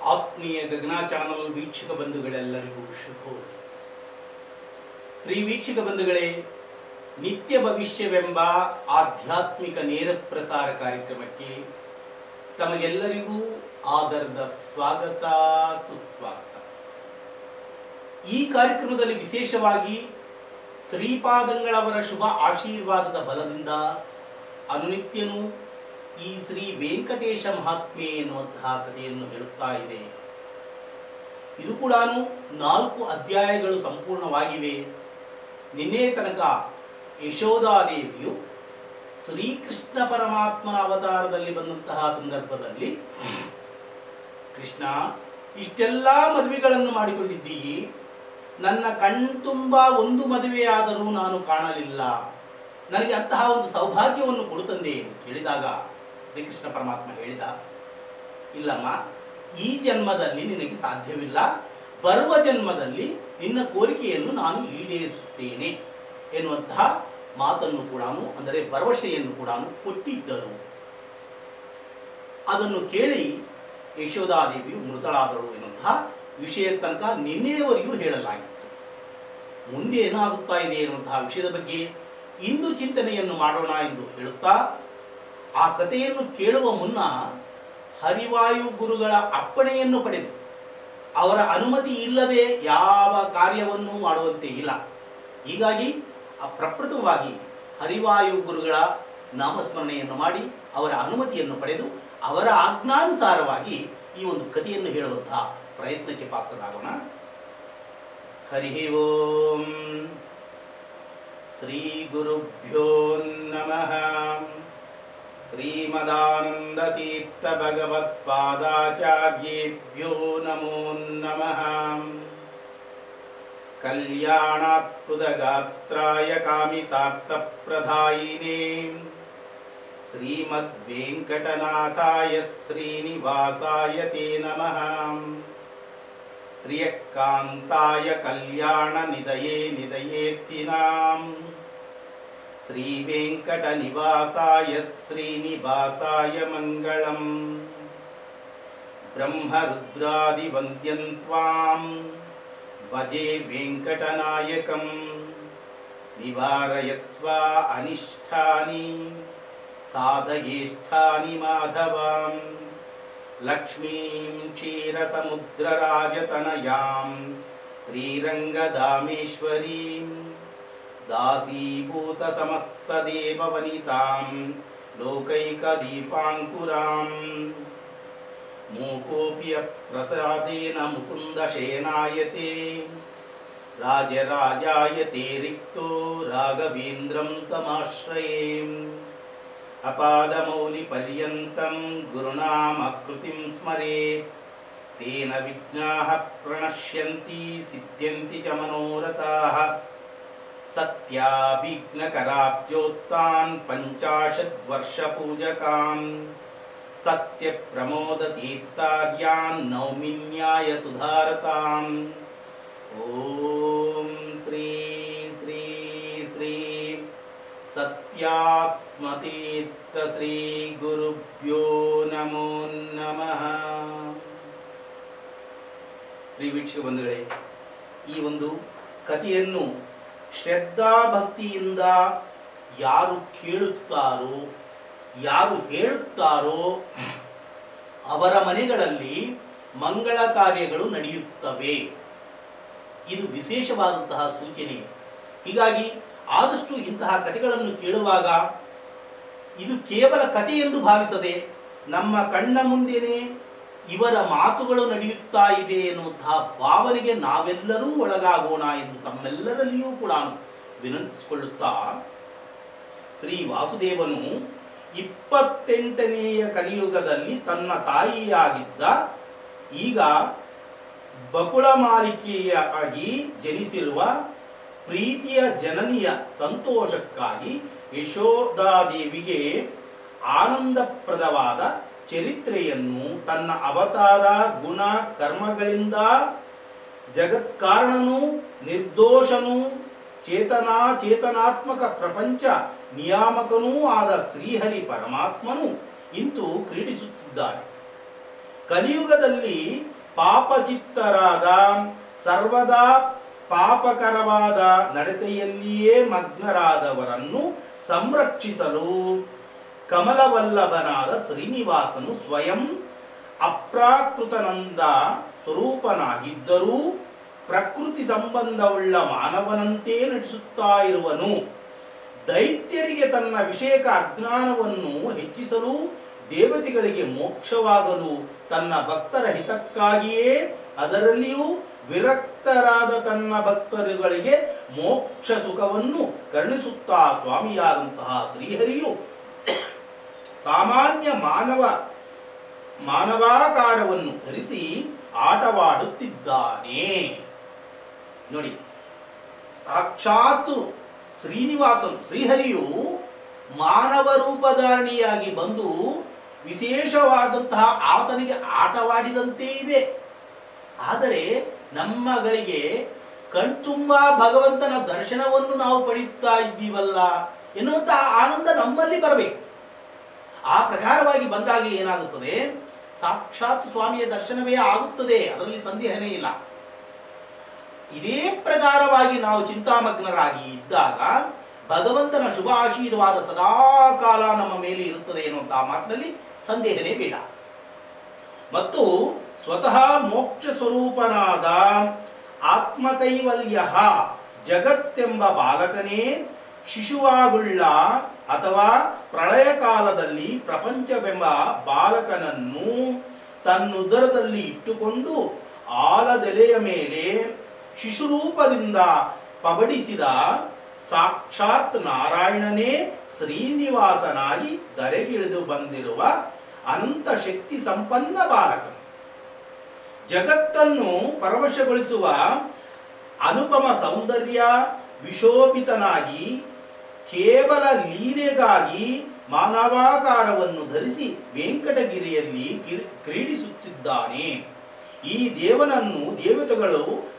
ಆತ್ಮೀಯ ಗಗನ ಚಾನಲ್ ವೀಕ್ಷಕ ಬಂಧುಗಳೆಲ್ಲರಿಗೂ ಶುಭೋದಯ ಪ್ರಿಯ ವೀಕ್ಷಕ ಬಂಧುಗಳೇ ನಿತ್ಯ ಭವಿಷ್ಯವೆಂಬ ಆಧ್ಯಾತ್ಮಿಕ ನೇರ ಪ್ರಸಾರ ಕಾರ್ಯಕ್ರಮಕ್ಕೆ ತಮಗೆಲ್ಲರಿಗೂ ಆದರದ ಸ್ವಾಗತ ಸುಸ್ವಾಗತ ಈ ಕಾರ್ಯಕ್ರಮದಲ್ಲಿ ವಿಶೇಷವಾಗಿ ಶ್ರೀಪಾದಂಗಳವರ ಶುಭ ಆಶೀರ್ವಾದದ ಬಲದಿಂದ ಅನುನಿತ್ಯನೂ ಈ ಶ್ರೀ ವೆಂಕಟೇಶ ಮಹಾತ್ಮೆ ಎನ್ನುವಂತಹ ಕಥೆಯನ್ನು ಹೇಳುತ್ತಾ ಇದೆ ಇದು ಕೂಡ ನಾಲ್ಕು ಅಧ್ಯಾಯಗಳು ಸಂಪೂರ್ಣವಾಗಿವೆ ನಿನ್ನೆ ತನಕ ಯಶೋಧಾದೇವಿಯು ಶ್ರೀಕೃಷ್ಣ ಪರಮಾತ್ಮನ ಅವತಾರದಲ್ಲಿ ಬಂದಂತಹ ಸಂದರ್ಭದಲ್ಲಿ ಕೃಷ್ಣ ಇಷ್ಟೆಲ್ಲ ಮದುವೆಗಳನ್ನು ಮಾಡಿಕೊಂಡಿದ್ದೀಯಿ ನನ್ನ ಕಣ್ತುಂಬ ಒಂದು ಮದುವೆಯಾದರೂ ನಾನು ಕಾಣಲಿಲ್ಲ ನನಗೆ ಅಂತಹ ಒಂದು ಸೌಭಾಗ್ಯವನ್ನು ಕೊಡು ತಂದೆ ಎಂದು ಕೇಳಿದಾಗ ಶ್ರೀಕೃಷ್ಣ ಪರಮಾತ್ಮ ಹೇಳಿದ ಇಲ್ಲಮ್ಮ ಈ ಜನ್ಮದಲ್ಲಿ ನಿನಗೆ ಸಾಧ್ಯವಿಲ್ಲ ಬರುವ ಜನ್ಮದಲ್ಲಿ ನಿನ್ನ ಕೋರಿಕೆಯನ್ನು ನಾನು ಈಡೇರಿಸುತ್ತೇನೆ ಎನ್ನುವಂತಹ ಮಾತನ್ನು ಕೂಡ ಅಂದರೆ ಭರವಸೆಯನ್ನು ಕೂಡ ಕೊಟ್ಟಿದ್ದರು ಅದನ್ನು ಕೇಳಿ ಯಶೋಧಾದೇವಿಯು ಮೃತಳಾದಳು ಎನ್ನುವಂತಹ ವಿಷಯ ತನಕ ನಿನ್ನೆಯವರೆಗೂ ಹೇಳಲಾಗಿತ್ತು ಮುಂದೆ ಏನಾಗುತ್ತಾ ಇದೆ ಎನ್ನುವಂತಹ ವಿಷಯದ ಬಗ್ಗೆ ಇಂದು ಚಿಂತನೆಯನ್ನು ಮಾಡೋಣ ಎಂದು ಹೇಳುತ್ತಾ ಆ ಕಥೆಯನ್ನು ಕೇಳುವ ಮುನ್ನ ಹರಿವಾಯು ಗುರುಗಳ ಅಪ್ಪಣೆಯನ್ನು ಪಡೆದು ಅವರ ಅನುಮತಿ ಇಲ್ಲದೆ ಯಾವ ಕಾರ್ಯವನ್ನು ಮಾಡುವಂತೆ ಇಲ್ಲ ಹೀಗಾಗಿ ಆ ಪ್ರಪ್ರಥಮವಾಗಿ ಹರಿವಾಯು ಗುರುಗಳ ನಾಮಸ್ಮರಣೆಯನ್ನು ಮಾಡಿ ಅವರ ಅನುಮತಿಯನ್ನು ಪಡೆದು ಅವರ ಆಜ್ಞಾನುಸಾರವಾಗಿ ಈ ಒಂದು ಕಥೆಯನ್ನು ಹೇಳುವಂತಹ ಪ್ರಯತ್ನಕ್ಕೆ ಪಾತ್ರರಾಗೋಣ ಹರಿ ಓಂ ಶ್ರೀ ಗುರುಭ್ಯೋ ನಮಃ ಶ್ರೀಮದಾನಂದತೀರ್ಥ ಭಗವತ್ಪಾದಾಚಾರ್ಯೇಭ್ಯೋ ನಮೋ ನಮಃ ಕಲ್ಯಾಣಾತ್ಪುತಗಾತ್ರಾಯ ಕಾಮಿತಾರ್ಥಪ್ರದಾಯಿನೇ ಶ್ರೀಮದ್ವೆಂಕಟನಾಥಾಯ ಶ್ರೀನಿವಾಸಾಯ ತೇ ನಮಃ ಶ್ರಿಯಕಾಂತಾಯ ಕಲ್ಯಾಣ ನಿದಯೇ ನಿದಯೇತ್ತಿನಾಂ ಶ್ರೀವೆಂಕಟನಿವಾಸಾಯ ಶ್ರೀನಿವಾಸಾಯ ಮಂಗಳಂ ಬ್ರಹ್ಮರುದ್ರಾದಿವಂದ್ಯಂ ತ್ವಾಂ ಭಜೆ ವೆಂಕಟನಾಯಕಂ ನಿವಾರಯಸ್ವ ಅನಿಷ್ಠಾನಿ ಸಾಧಯೇಷ್ಠಾನಿ ಮಾಧವಾಂ ಲಕ್ಷ್ಮೀಂ ಕ್ಷೀರಸಮುದ್ರರಾಜತನಯಾಂ ಶ್ರೀರಂಗಧಾಮೇಶ್ವರೀಂ दासीभूतसमस्तदेववनितां लोकैकदीपाङ्कुराम् मूकोऽपि अप्रसादेन मुकुन्दशयनायते राजराजायते रिक्तो राघवेन्द्रं तमाश्रये अपादमौलिपर्यन्तं गुरुणामकृतिं स्मरेत् तेन विघ्नाः प्रणश्यन्ति सिद्ध्यन्ति च मनोरथाः सत्याभिघ्नकराब्जोत्तान् पञ्चाशद्वर्षपूजकान् सत्यप्रमोदतीर्थार्यान् नौमिन्याय सुधारताम् ॐ श्री श्री श्री सत्यात्मतीर्थ श्री गुरुभ्यो नमो नमः ಪ್ರಿಯ ವೀಕ್ಷಕ ಬಂಧುಗಳೇ ಈ ಒಂದು ಕಥೆಯನ್ನು ಶ್ರದ್ಧಾಭಕ್ತಿಯಿಂದ ಯಾರು ಕೇಳುತ್ತಾರೋ ಯಾರು ಹೇಳುತ್ತಾರೋ ಅವರ ಮನೆಗಳಲ್ಲಿ ಮಂಗಳ ಕಾರ್ಯಗಳು ನಡೆಯುತ್ತವೆ ಇದು ವಿಶೇಷವಾದಂತಹ ಸೂಚನೆ ಹೀಗಾಗಿ ಆದಷ್ಟು ಇಂತಹ ಕಥೆಗಳನ್ನು ಕೇಳುವಾಗ ಇದು ಕೇವಲ ಕಥೆ ಎಂದು ಭಾವಿಸದೆ ನಮ್ಮ ಕಣ್ಣ ಮುಂದೆನೇ ಇವರ ಮಾತುಗಳು ನಡೆಯುತ್ತಾ ಇದೆ ಎನ್ನುವಂತಹ ಭಾವನೆಗೆ ನಾವೆಲ್ಲರೂ ಒಳಗಾಗೋಣ ಎಂದು ತಮ್ಮೆಲ್ಲರಲ್ಲಿಯೂ ಕೂಡ ವಿನಂತಿಸಿಕೊಳ್ಳುತ್ತಾ ಶ್ರೀ ವಾಸುದೇವನು ಇಪ್ಪತ್ತೆಂಟನೆಯ ಕಲಿಯುಗದಲ್ಲಿ ತನ್ನ ತಾಯಿಯಾಗಿದ್ದ ಈಗ ಬಕುಳ ಮಾಲಿಕೆಯಾಗಿ ಜನಿಸಿರುವ ಪ್ರೀತಿಯ ಜನನಿಯ ಸಂತೋಷಕ್ಕಾಗಿ ಯಶೋಧಾದೇವಿಗೆ ಆನಂದಪ್ರದವಾದ ಚರಿತ್ರೆಯನ್ನು ತನ್ನ ಅವತಾರ ಗುಣ ಕರ್ಮಗಳಿಂದ ಜಗತ್ಕಾರಣನು ನಿರ್ದೋಷನು ಚೇತನಾ ಚೇತನಾತ್ಮಕ ಪ್ರಪಂಚ ನಿಯಾಮಕನೂ ಆದ ಶ್ರೀಹರಿ ಪರಮಾತ್ಮನು ಇಂದು ಕ್ರೀಡಿಸುತ್ತಿದ್ದಾನೆ ಕಲಿಯುಗದಲ್ಲಿ ಪಾಪಚಿತ್ತರಾದ ಸರ್ವದಾ ಪಾಪಕರವಾದ ನಡತೆಯಲ್ಲಿಯೇ ಮಗ್ನರಾದವರನ್ನು ಸಂರಕ್ಷಿಸಲು ಕಮಲವಲ್ಲಭನಾದ ಶ್ರೀನಿವಾಸನು ಸ್ವಯಂ ಅಪ್ರಾಕೃತನಂದ ಸ್ವರೂಪನಾಗಿದ್ದರೂ ಪ್ರಕೃತಿ ಸಂಬಂಧವುಳ್ಳ ಮಾನವನಂತೆ ನಟಿಸುತ್ತಾ ಇರುವನು ದೈತ್ಯರಿಗೆ ತನ್ನ ವಿಷಯಕ ಅಜ್ಞಾನವನ್ನು ಹೆಚ್ಚಿಸಲು ದೇವತೆಗಳಿಗೆ ಮೋಕ್ಷವಾಗಲು ತನ್ನ ಭಕ್ತರ ಹಿತಕ್ಕಾಗಿಯೇ ಅದರಲ್ಲಿಯೂ ವಿರಕ್ತರಾದ ತನ್ನ ಭಕ್ತರುಗಳಿಗೆ ಮೋಕ್ಷ ಸುಖವನ್ನು ಕರುಣಿಸುತ್ತಾ ಸ್ವಾಮಿಯಾದಂತಹ ಶ್ರೀಹರಿಯು ಸಾಮಾನ್ಯ ಮಾನವ ಮಾನವಾಕಾರವನ್ನು ಧರಿಸಿ ಆಟವಾಡುತ್ತಿದ್ದಾನೆ ನೋಡಿ ಸಾಕ್ಷಾತ್ ಶ್ರೀನಿವಾಸನ್ ಶ್ರೀಹರಿಯು ಮಾನವ ರೂಪಧಾರಣಿಯಾಗಿ ಬಂದು ವಿಶೇಷವಾದಂತಹ ಆತನಿಗೆ ಆಟವಾಡಿದಂತೆ ಇದೆ ಆದರೆ ನಮ್ಮಗಳಿಗೆ ಕಣ್ತುಂಬ ಭಗವಂತನ ದರ್ಶನವನ್ನು ನಾವು ಪಡೆಯುತ್ತಾ ಇದ್ದೀವಲ್ಲ ಎನ್ನುವಂತಹ ಆನಂದ ನಮ್ಮಲ್ಲಿ ಬರಬೇಕು ಆ ಪ್ರಕಾರವಾಗಿ ಬಂದಾಗ ಏನಾಗುತ್ತದೆ ಸಾಕ್ಷಾತ್ ಸ್ವಾಮಿಯ ದರ್ಶನವೇ ಆಗುತ್ತದೆ ಅದರಲ್ಲಿ ಸಂದೇಹನೇ ಇಲ್ಲ ಇದೇ ಪ್ರಕಾರವಾಗಿ ನಾವು ಚಿಂತಾಮಗ್ನರಾಗಿ ಇದ್ದಾಗ ಭಗವಂತನ ಶುಭ ಆಶೀರ್ವಾದ ಸದಾಕಾಲ ನಮ್ಮ ಮೇಲೆ ಇರುತ್ತದೆ ಎನ್ನುವಂತಹ ಮಾತಿನಲ್ಲಿ ಸಂದೇಹನೇ ಬೇಡ ಮತ್ತು ಸ್ವತಃ ಮೋಕ್ಷ ಸ್ವರೂಪನಾದ ಆತ್ಮಕೈವಲ್ಯ ಜಗತ್ತೆಂಬ ಬಾಲಕನೇ ಶಿಶುವಾಗುಳ್ಳ ಅಥವಾ ಪ್ರಳಯ ಕಾಲದಲ್ಲಿ ಪ್ರಪಂಚವೆಂಬ ಬಾಲಕನನ್ನು ತನ್ನುದರದಲ್ಲಿ ಇಟ್ಟುಕೊಂಡು ಆಲದೆಲೆಯ ಮೇಲೆ ಶಿಶುರೂಪದಿಂದ ಪಬಡಿಸಿದ ಸಾಕ್ಷಾತ್ ನಾರಾಯಣನೇ ಶ್ರೀನಿವಾಸನಾಗಿ ಧರೆಗಿಳಿದು ಬಂದಿರುವ ಅನಂತ ಶಕ್ತಿ ಸಂಪನ್ನ ಬಾಲಕನು ಜಗತ್ತನ್ನು ಪರವಶಗೊಳಿಸುವ ಅನುಪಮ ಸೌಂದರ್ಯ ವಿಶೋಭಿತನಾಗಿ ಕೇವಲ ಲೀಲೆಗಾಗಿ ಮಾನವಾಕಾರವನ್ನು ಧರಿಸಿ ವೆಂಕಟಗಿರಿಯಲ್ಲಿ ಕಿರ್- ಕ್ರೀಡಿಸುತ್ತಿದ್ದಾನೆ ಈ ದೇವನನ್ನು ದೇವತೆಗಳು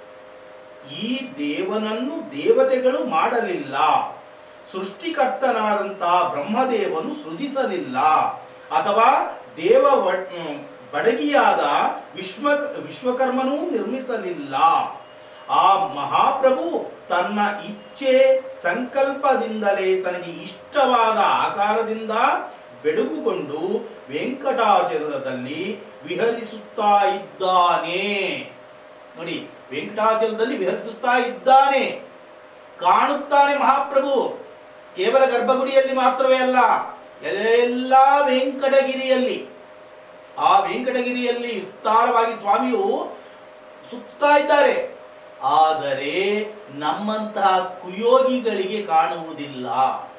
ಈ ದೇವನನ್ನು ದೇವತೆಗಳು ಮಾಡಲಿಲ್ಲ ಸೃಷ್ಟಿಕರ್ತನಾದಂತಹ ಬ್ರಹ್ಮದೇವನು ಸೃಜಿಸಲಿಲ್ಲ ಅಥವಾ ದೇವ ವ- ಹ್ಮ್, ಬಡಗಿಯಾದ ವಿಶ್ವ ವಿಶ್ವಕರ್ಮನೂ ನಿರ್ಮಿಸಲಿಲ್ಲ ಆ ಮಹಾಪ್ರಭು ತನ್ನ ಇಚ್ಛೆ ಸಂಕಲ್ಪದಿಂದಲೇ ತನಗೆ ಇಷ್ಟವಾದ ಆಕಾರದಿಂದ ಬೆಳಗುಕೊಂಡು ವೆಂಕಟಾಚಲದಲ್ಲಿ ವಿಹರಿಸುತ್ತಾ ಇದ್ದಾನೆ ನೋಡಿ ವೆಂಕಟಾಚಲದಲ್ಲಿ ವಿಹರಿಸುತ್ತಾ ಇದ್ದಾನೆ ಕಾಣುತ್ತಾನೆ ಮಹಾಪ್ರಭು ಕೇವಲ ಗರ್ಭಗುಡಿಯಲ್ಲಿ ಮಾತ್ರವೇ ಅಲ್ಲ ಎಲ್ಲ ವೆಂಕಟಗಿರಿಯಲ್ಲಿ ಆ ವೆಂಕಟಗಿರಿಯಲ್ಲಿ ವಿಸ್ತಾರವಾಗಿ ಸ್ವಾಮಿಯು ಸುತ್ತಾ ಇದ್ದಾರೆ ಆದರೆ ನಮ್ಮಂತಹ ಕುಯೋಗಿಗಳಿಗೆ ಕಾಣುವುದಿಲ್ಲ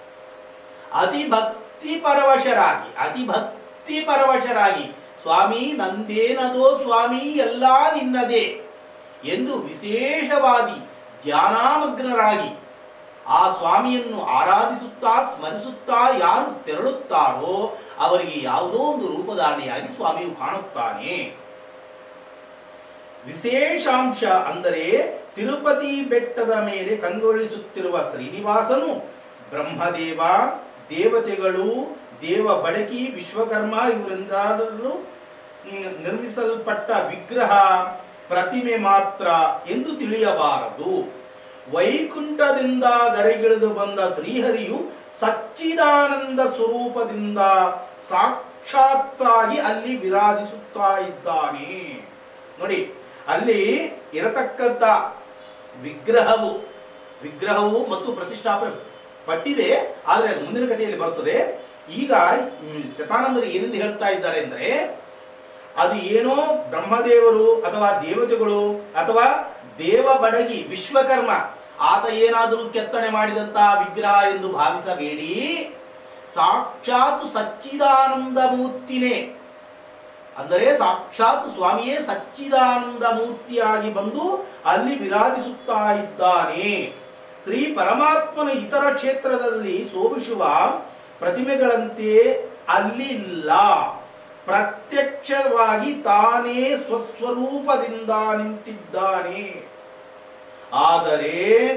ಅತಿ ಭಕ್ತಿ ಪರವಶರಾಗಿ ಅತಿ ಭಕ್ತಿ ಪರವಶರಾಗಿ ಸ್ವಾಮಿ ನಂದೇನದೋ ಸ್ವಾಮಿ ಎಲ್ಲ ನಿನ್ನದೇ ಎಂದು ವಿಶೇಷವಾದಿ ಧ್ಯಾನಾಮಗ್ನರಾಗಿ ಆ ಸ್ವಾಮಿಯನ್ನು ಆರಾಧಿಸುತ್ತಾ ಸ್ಮರಿಸುತ್ತಾ ಯಾರು ತೆರಳುತ್ತಾರೋ ಅವರಿಗೆ ಯಾವುದೋ ಒಂದು ರೂಪಧಾರಣೆಯಾಗಿ ಸ್ವಾಮಿಯು ಕಾಣುತ್ತಾನೆ ವಿಶೇಷಾಂಶ ಅಂದರೆ ತಿರುಪತಿ ಬೆಟ್ಟದ ಮೇಲೆ ಕಂಗೊಳಿಸುತ್ತಿರುವ ಶ್ರೀನಿವಾಸನು ಬ್ರಹ್ಮದೇವ ದೇವತೆಗಳು ದೇವ ಬಡಕಿ ವಿಶ್ವಕರ್ಮ ಇವರಿಂದಾದರೂ ಮ್, ನಿರ್ಮಿಸಲ್ಪಟ್ಟ ವಿಗ್ರಹ ಪ್ರತಿಮೆ ಮಾತ್ರ ಎಂದು ತಿಳಿಯಬಾರದು ವೈಕುಂಠದಿಂದ ಧರೆಗಿಳಿದು ಬಂದ ಶ್ರೀಹರಿಯು ಸಚ್ಚಿದಾನಂದ ಸ್ವರೂಪದಿಂದ ಸಾಕ್ಷಾತ್ತಾಗಿ ಅಲ್ಲಿ ವಿರಾಜಿಸುತ್ತಾ ಇದ್ದಾನೆ ನೋಡಿ ಅಲ್ಲಿ ಇರತಕ್ಕಂತ ವಿಗ್ರಹವು ವಿಗ್ರಹವು ಮತ್ತು ಪ್ರತಿಷ್ಠಾಪನೆ ಪಟ್ಟಿದೆ ಆದರೆ ಅದು ಮುಂದಿನ ಕಥೆಯಲ್ಲಿ ಬರುತ್ತದೆ ಈಗ ಹ್ಮ್, ಶತಾನಂದರು ಏನೆಂದು ಹೇಳ್ತಾ ಇದ್ದಾರೆ ಅಂದ್ರೆ ಅದು ಏನೋ ಬ್ರಹ್ಮದೇವರು ಅಥವಾ ದೇವತೆಗಳು ಅಥವಾ ದೇವ ಬಡಗಿ ವಿಶ್ವಕರ್ಮ ಆತ ಏನಾದರೂ ಕೆತ್ತನೆ ಮಾಡಿದಂತಹ ವಿಗ್ರಹ ಎಂದು ಭಾವಿಸಬೇಡಿ ಸಾಕ್ಷಾತ್ ಸಚ್ಚಿದಾನಂದ ಮೂರ್ತಿನೇ ಅಂದರೆ ಸಾಕ್ಷಾತ್ ಸ್ವಾಮಿಯೇ ಸಚ್ಚಿದಾನಂದ ಮೂರ್ತಿಯಾಗಿ ಬಂದು ಅಲ್ಲಿ ವಿರಾಜಿಸುತ್ತಾ ಇದ್ದಾನೆ ಶ್ರೀ ಪರಮಾತ್ಮನ ಇತರ ಕ್ಷೇತ್ರದಲ್ಲಿ ಶೋಭಿಸುವ ಪ್ರತಿಮೆಗಳಂತೆ ಅಲ್ಲಿ ಇಲ್ಲ ಪ್ರತ್ಯಕ್ಷವಾಗಿ ತಾನೇ ಸ್ವಸ್ವರೂಪದಿಂದ ನಿಂತಿದ್ದಾನೆ ಆದರೆ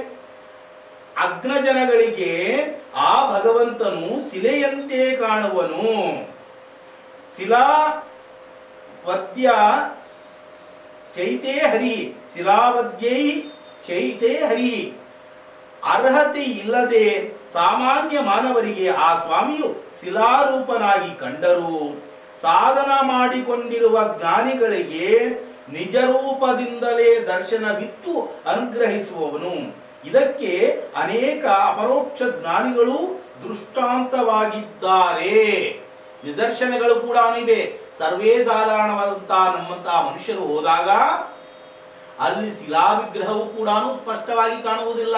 ಅಗ್ನಜನಗಳಿಗೆ ಆ ಭಗವಂತನು ಶಿಲೆಯಂತೆ ಕಾಣುವನು ಶಿಲಾ ಪದ್ಯ ಶೈತೇ ಹರಿ ಶಿಲಾವದ್ಯೈ ಶೈತೇ ಹರಿ ಅರ್ಹತೆ ಇಲ್ಲದೆ ಸಾಮಾನ್ಯ ಮಾನವರಿಗೆ ಆ ಸ್ವಾಮಿಯು ಶಿಲಾರೂಪನಾಗಿ ಕಂಡರು ಸಾಧನ ಮಾಡಿಕೊಂಡಿರುವ ಜ್ಞಾನಿಗಳಿಗೆ ನಿಜ ರೂಪದಿಂದಲೇ ದರ್ಶನವಿತ್ತು ಅನುಗ್ರಹಿಸುವವನು ಇದಕ್ಕೆ ಅನೇಕ ಅಪರೋಕ್ಷ ಜ್ಞಾನಿಗಳು ದೃಷ್ಟಾಂತವಾಗಿದ್ದಾರೆ ನಿದರ್ಶನಗಳು ಕೂಡ ಇವೆ ಸರ್ವೇ ಸಾಧಾರಣವಾದಂತಹ ನಮ್ಮಂತಹ ಮನುಷ್ಯರು ಹೋದಾಗ ಅಲ್ಲಿ ಶಿಲಾ ವಿಗ್ರಹವು ಕೂಡ ಸ್ಪಷ್ಟವಾಗಿ ಕಾಣುವುದಿಲ್ಲ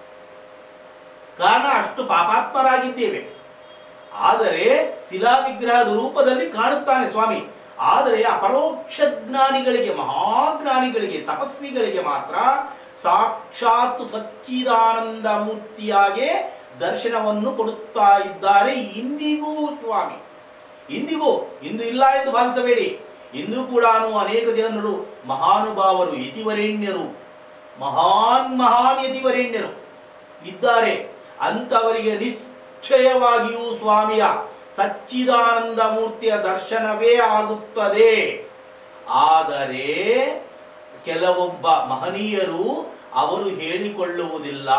ಕಾರಣ ಅಷ್ಟು ಪಾಪಾತ್ಮರಾಗಿದ್ದೇವೆ ಆದರೆ ಶಿಲಾ ವಿಗ್ರಹದ ರೂಪದಲ್ಲಿ ಕಾಣುತ್ತಾನೆ ಸ್ವಾಮಿ ಆದರೆ ಅಪರೋಕ್ಷ ಜ್ಞಾನಿಗಳಿಗೆ ಮಹಾಜ್ಞಾನಿಗಳಿಗೆ ತಪಸ್ವಿಗಳಿಗೆ ಮಾತ್ರ ಸಾಕ್ಷಾತ್ ಸಚ್ಚಿದಾನಂದ ಮೂರ್ತಿಯಾಗೆ ದರ್ಶನವನ್ನು ಕೊಡುತ್ತಾ ಇದ್ದಾರೆ ಇಂದಿಗೂ ಸ್ವಾಮಿ ಇಂದಿಗೂ ಇಂದು ಇಲ್ಲ ಎಂದು ಭಾವಿಸಬೇಡಿ ಇಂದು ಕೂಡ ಅನೇಕ ಜನರು ಮಹಾನುಭಾವರು ಯತಿವರೇಣ್ಯರು ಮಹಾನ್ ಮಹಾನ್ ಯತಿವರೇಣ್ಯರು ಇದ್ದಾರೆ ಅಂತವರಿಗೆ ನಿಶ್ಚಯವಾಗಿಯೂ ಸ್ವಾಮಿಯ ಸಚ್ಚಿದಾನಂದ ಮೂರ್ತಿಯ ದರ್ಶನವೇ ಆಗುತ್ತದೆ ಆದರೆ ಕೆಲವೊಬ್ಬ ಮಹನೀಯರು ಅವರು ಹೇಳಿಕೊಳ್ಳುವುದಿಲ್ಲ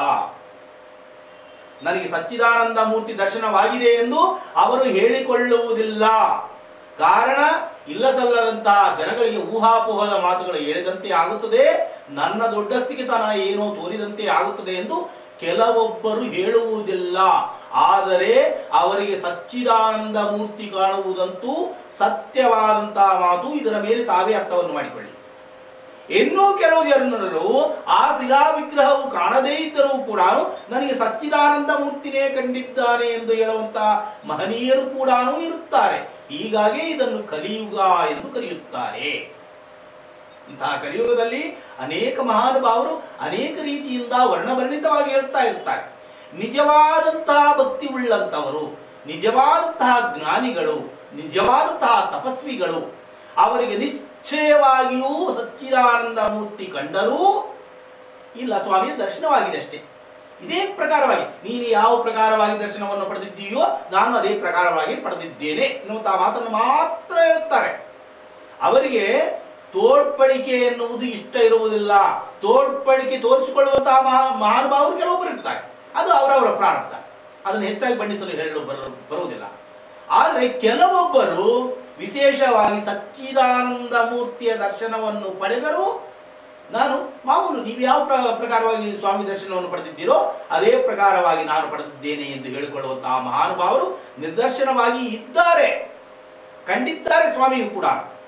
ನನಗೆ ಸಚ್ಚಿದಾನಂದ ಮೂರ್ತಿ ದರ್ಶನವಾಗಿದೆ ಎಂದು ಅವರು ಹೇಳಿಕೊಳ್ಳುವುದಿಲ್ಲ ಕಾರಣ ಇಲ್ಲ ಸಲ್ಲದಂತಹ ಜನಗಳಿಗೆ ಊಹಾಪೋಹದ ಮಾತುಗಳು ಹೇಳಿದಂತೆ ಆಗುತ್ತದೆ ನನ್ನ ದೊಡ್ಡಸ್ತಿಗೆತನ ಏನೋ ತೋರಿದಂತೆ ಆಗುತ್ತದೆ ಎಂದು ಕೆಲವೊಬ್ಬರು ಹೇಳುವುದಿಲ್ಲ ಆದರೆ ಅವರಿಗೆ ಸಚ್ಚಿದಾನಂದ ಮೂರ್ತಿ ಕಾಣುವುದಂತೂ ಸತ್ಯವಾದಂತಹ ಮಾತು ಇದರ ಮೇಲೆ ತಾವೇ ಅರ್ಥವನ್ನು ಮಾಡಿಕೊಳ್ಳಿ ಇನ್ನೂ ಕೆಲವು ಜನರು ಆ ಶಿಲಾ ವಿಗ್ರಹವು ಕಾಣದೇ ಇದ್ದರೂ ಕೂಡ ನನಗೆ ಸಚ್ಚಿದಾನಂದ ಮೂರ್ತಿನೇ ಕಂಡಿದ್ದಾನೆ ಎಂದು ಹೇಳುವಂತಹ ಮಹನೀಯರು ಕೂಡ ಇರುತ್ತಾರೆ ಹೀಗಾಗಿ ಇದನ್ನು ಕಲಿಯುಗ ಎಂದು ಕರೆಯುತ್ತಾರೆ ಇಂತಹ ಕಲಿಯುಗದಲ್ಲಿ ಅನೇಕ ಮಹಾನುಭಾವರು ಅನೇಕ ರೀತಿಯಿಂದ ವರ್ಣಭರ್ಣಿತವಾಗಿ ಹೇಳ್ತಾ ಇರ್ತಾರೆ ನಿಜವಾದಂತಹ ಭಕ್ತಿ ಉಳ್ಳಂತವರು ನಿಜವಾದಂತಹ ಜ್ಞಾನಿಗಳು ನಿಜವಾದಂತಹ ತಪಸ್ವಿಗಳು ಅವರಿಗೆ ನಿಶ್ಚಯವಾಗಿಯೂ ಸಚ್ಚಿದಾನಂದ ಮೂರ್ತಿ ಕಂಡರೂ ಇಲ್ಲ ಸ್ವಾಮಿಯ ದರ್ಶನವಾಗಿದೆ ಅಷ್ಟೇ ಇದೇ ಪ್ರಕಾರವಾಗಿ ನೀನು ಯಾವ ಪ್ರಕಾರವಾಗಿ ದರ್ಶನವನ್ನು ಪಡೆದಿದ್ದೀಯೋ ನಾನು ಅದೇ ಪ್ರಕಾರವಾಗಿ ಪಡೆದಿದ್ದೇನೆ ಎನ್ನುವಂತಹ ಮಾತನ್ನು ಮಾತ್ರ ಹೇಳುತ್ತಾರೆ ಅವರಿಗೆ ತೋಡ್ಪಡಿಕೆ ಎನ್ನುವುದು ಇಷ್ಟ ಇರುವುದಿಲ್ಲ ತೋಡ್ಪಡಿಕೆ ತೋರಿಸಿಕೊಳ್ಳುವಂತಹ ಮಹಾ- ಮಹಾನುಭಾವರು ಕೆಲವೊಬ್ಬರು ಇರ್ತಾರೆ ಅದು ಅವರವರ ಪ್ರಾರಬ್ಧ ಅದನ್ನು ಹೆಚ್ಚಾಗಿ ಬಣ್ಣಿಸಲು ಹೇಳಲು ಬರ ಬರುವುದಿಲ್ಲ ಆದರೆ ಕೆಲವೊಬ್ಬರು ವಿಶೇಷವಾಗಿ ಸಚ್ಚಿದಾನಂದ ಮೂರ್ತಿಯ ದರ್ಶನವನ್ನು ಪಡೆದರೂ ನಾನು ಮಾಮೂಲು ನೀವು ಯಾವ ಪ್ರ- ಪ್ರಕಾರವಾಗಿ ಸ್ವಾಮಿ ದರ್ಶನವನ್ನು ಪಡೆದಿದ್ದೀರೋ ಅದೇ ಪ್ರಕಾರವಾಗಿ ನಾನು ಪಡೆದಿದ್ದೇನೆ ಎಂದು ಹೇಳಿಕೊಳ್ಳುವಂತಹ ಮಹಾನುಭಾವರು ನಿದರ್ಶನವಾಗಿ ಇದ್ದಾರೆ ಕಂಡಿದ್ದಾರೆ ಸ್ವಾಮಿಯು ಕೂಡ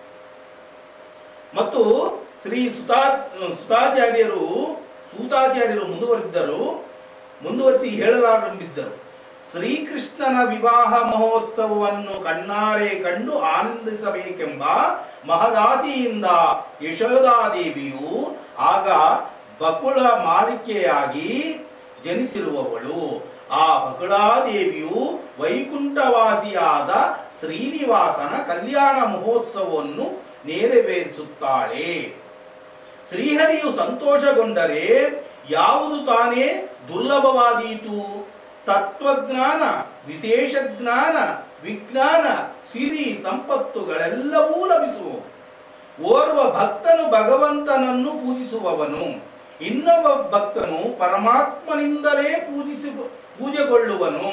ಮತ್ತು ಶ್ರೀ ಸುತಾ ಸುತಾಚಾರ್ಯರು ಸೂತಾಚಾರ್ಯರು ಮುಂದುವರೆದಿದ್ದರು ಮುಂದುವರಿಸಿ ಹೇಳಲಾರಂಭಿಸಿದರು ಶ್ರೀಕೃಷ್ಣನ ವಿವಾಹ ಮಹೋತ್ಸವವನ್ನು ಕಣ್ಣಾರೆ ಕಂಡು ಆನಂದಿಸಬೇಕೆಂಬ ಮಹದಾಸಿಯಿಂದ ಯಶೋದಾದೇವಿಯು ಆಗ ಬಕುಳ ಮಾಲಿಕೆಯಾಗಿ ಜನಿಸಿರುವವಳು ಆ ಬಕುಳಾದೇವಿಯು ವೈಕುಂಠವಾಸಿಯಾದ ಶ್ರೀನಿವಾಸನ ಕಲ್ಯಾಣ ಮಹೋತ್ಸವವನ್ನು ನೆರವೇರಿಸುತ್ತಾಳೆ ಶ್ರೀಹರಿಯು ಸಂತೋಷಗೊಂಡರೆ ಯಾವುದು ತಾನೇ ದುರ್ಲಭವಾದೀತು ತತ್ವಜ್ಞಾನ ವಿಶೇಷ ಜ್ಞಾನ ವಿಜ್ಞಾನ ಸಿರಿ ಸಂಪತ್ತುಗಳೆಲ್ಲವೂ ಲಭಿಸುವು ಓರ್ವ ಭಕ್ತನು ಭಗವಂತನನ್ನು ಪೂಜಿಸುವವನು ಇನ್ನೊಬ್ಬ ಭಕ್ತನು ಪರಮಾತ್ಮನಿಂದಲೇ ಪೂಜಿಸು ಪೂಜೆಗೊಳ್ಳುವನು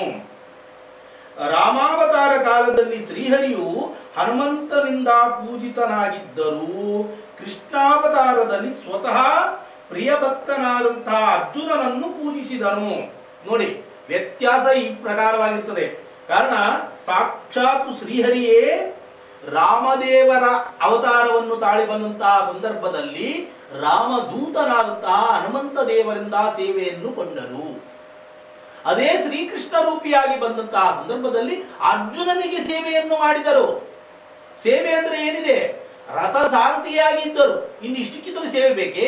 ರಾಮಾವತಾರ ಕಾಲದಲ್ಲಿ ಶ್ರೀಹರಿಯು ಹನುಮಂತನಿಂದ ಪೂಜಿತನಾಗಿದ್ದರೂ ಕೃಷ್ಣಾವತಾರದಲ್ಲಿ ಸ್ವತಃ ಪ್ರಿಯ ಭಕ್ತನಾದಂತಹ ಅರ್ಜುನನನ್ನು ಪೂಜಿಸಿದನು ನೋಡಿ ವ್ಯತ್ಯಾಸ ಈ ಪ್ರಕಾರವಾಗಿರ್ತದೆ ಕಾರಣ ಸಾಕ್ಷಾತ್ ಶ್ರೀಹರಿಯೇ ರಾಮದೇವರ ಅವತಾರವನ್ನು ತಾಳಿ ಬಂದಂತಹ ಸಂದರ್ಭದಲ್ಲಿ ರಾಮದೂತನಾದಂತಹ ಹನುಮಂತ ದೇವರಿಂದ ಸೇವೆಯನ್ನು ಕೊಂಡರು ಅದೇ ಶ್ರೀಕೃಷ್ಣ ರೂಪಿಯಾಗಿ ಬಂದಂತಹ ಸಂದರ್ಭದಲ್ಲಿ ಅರ್ಜುನನಿಗೆ ಸೇವೆಯನ್ನು ಮಾಡಿದರು ಸೇವೆ ಅಂದ್ರೆ ಏನಿದೆ ರಥ ಸಾರಥಿಯಾಗಿದ್ದರು ಇನ್ನು ಇಷ್ಟಕ್ಕಿಂತಲೂ ಸೇವೆ ಬೇಕೇ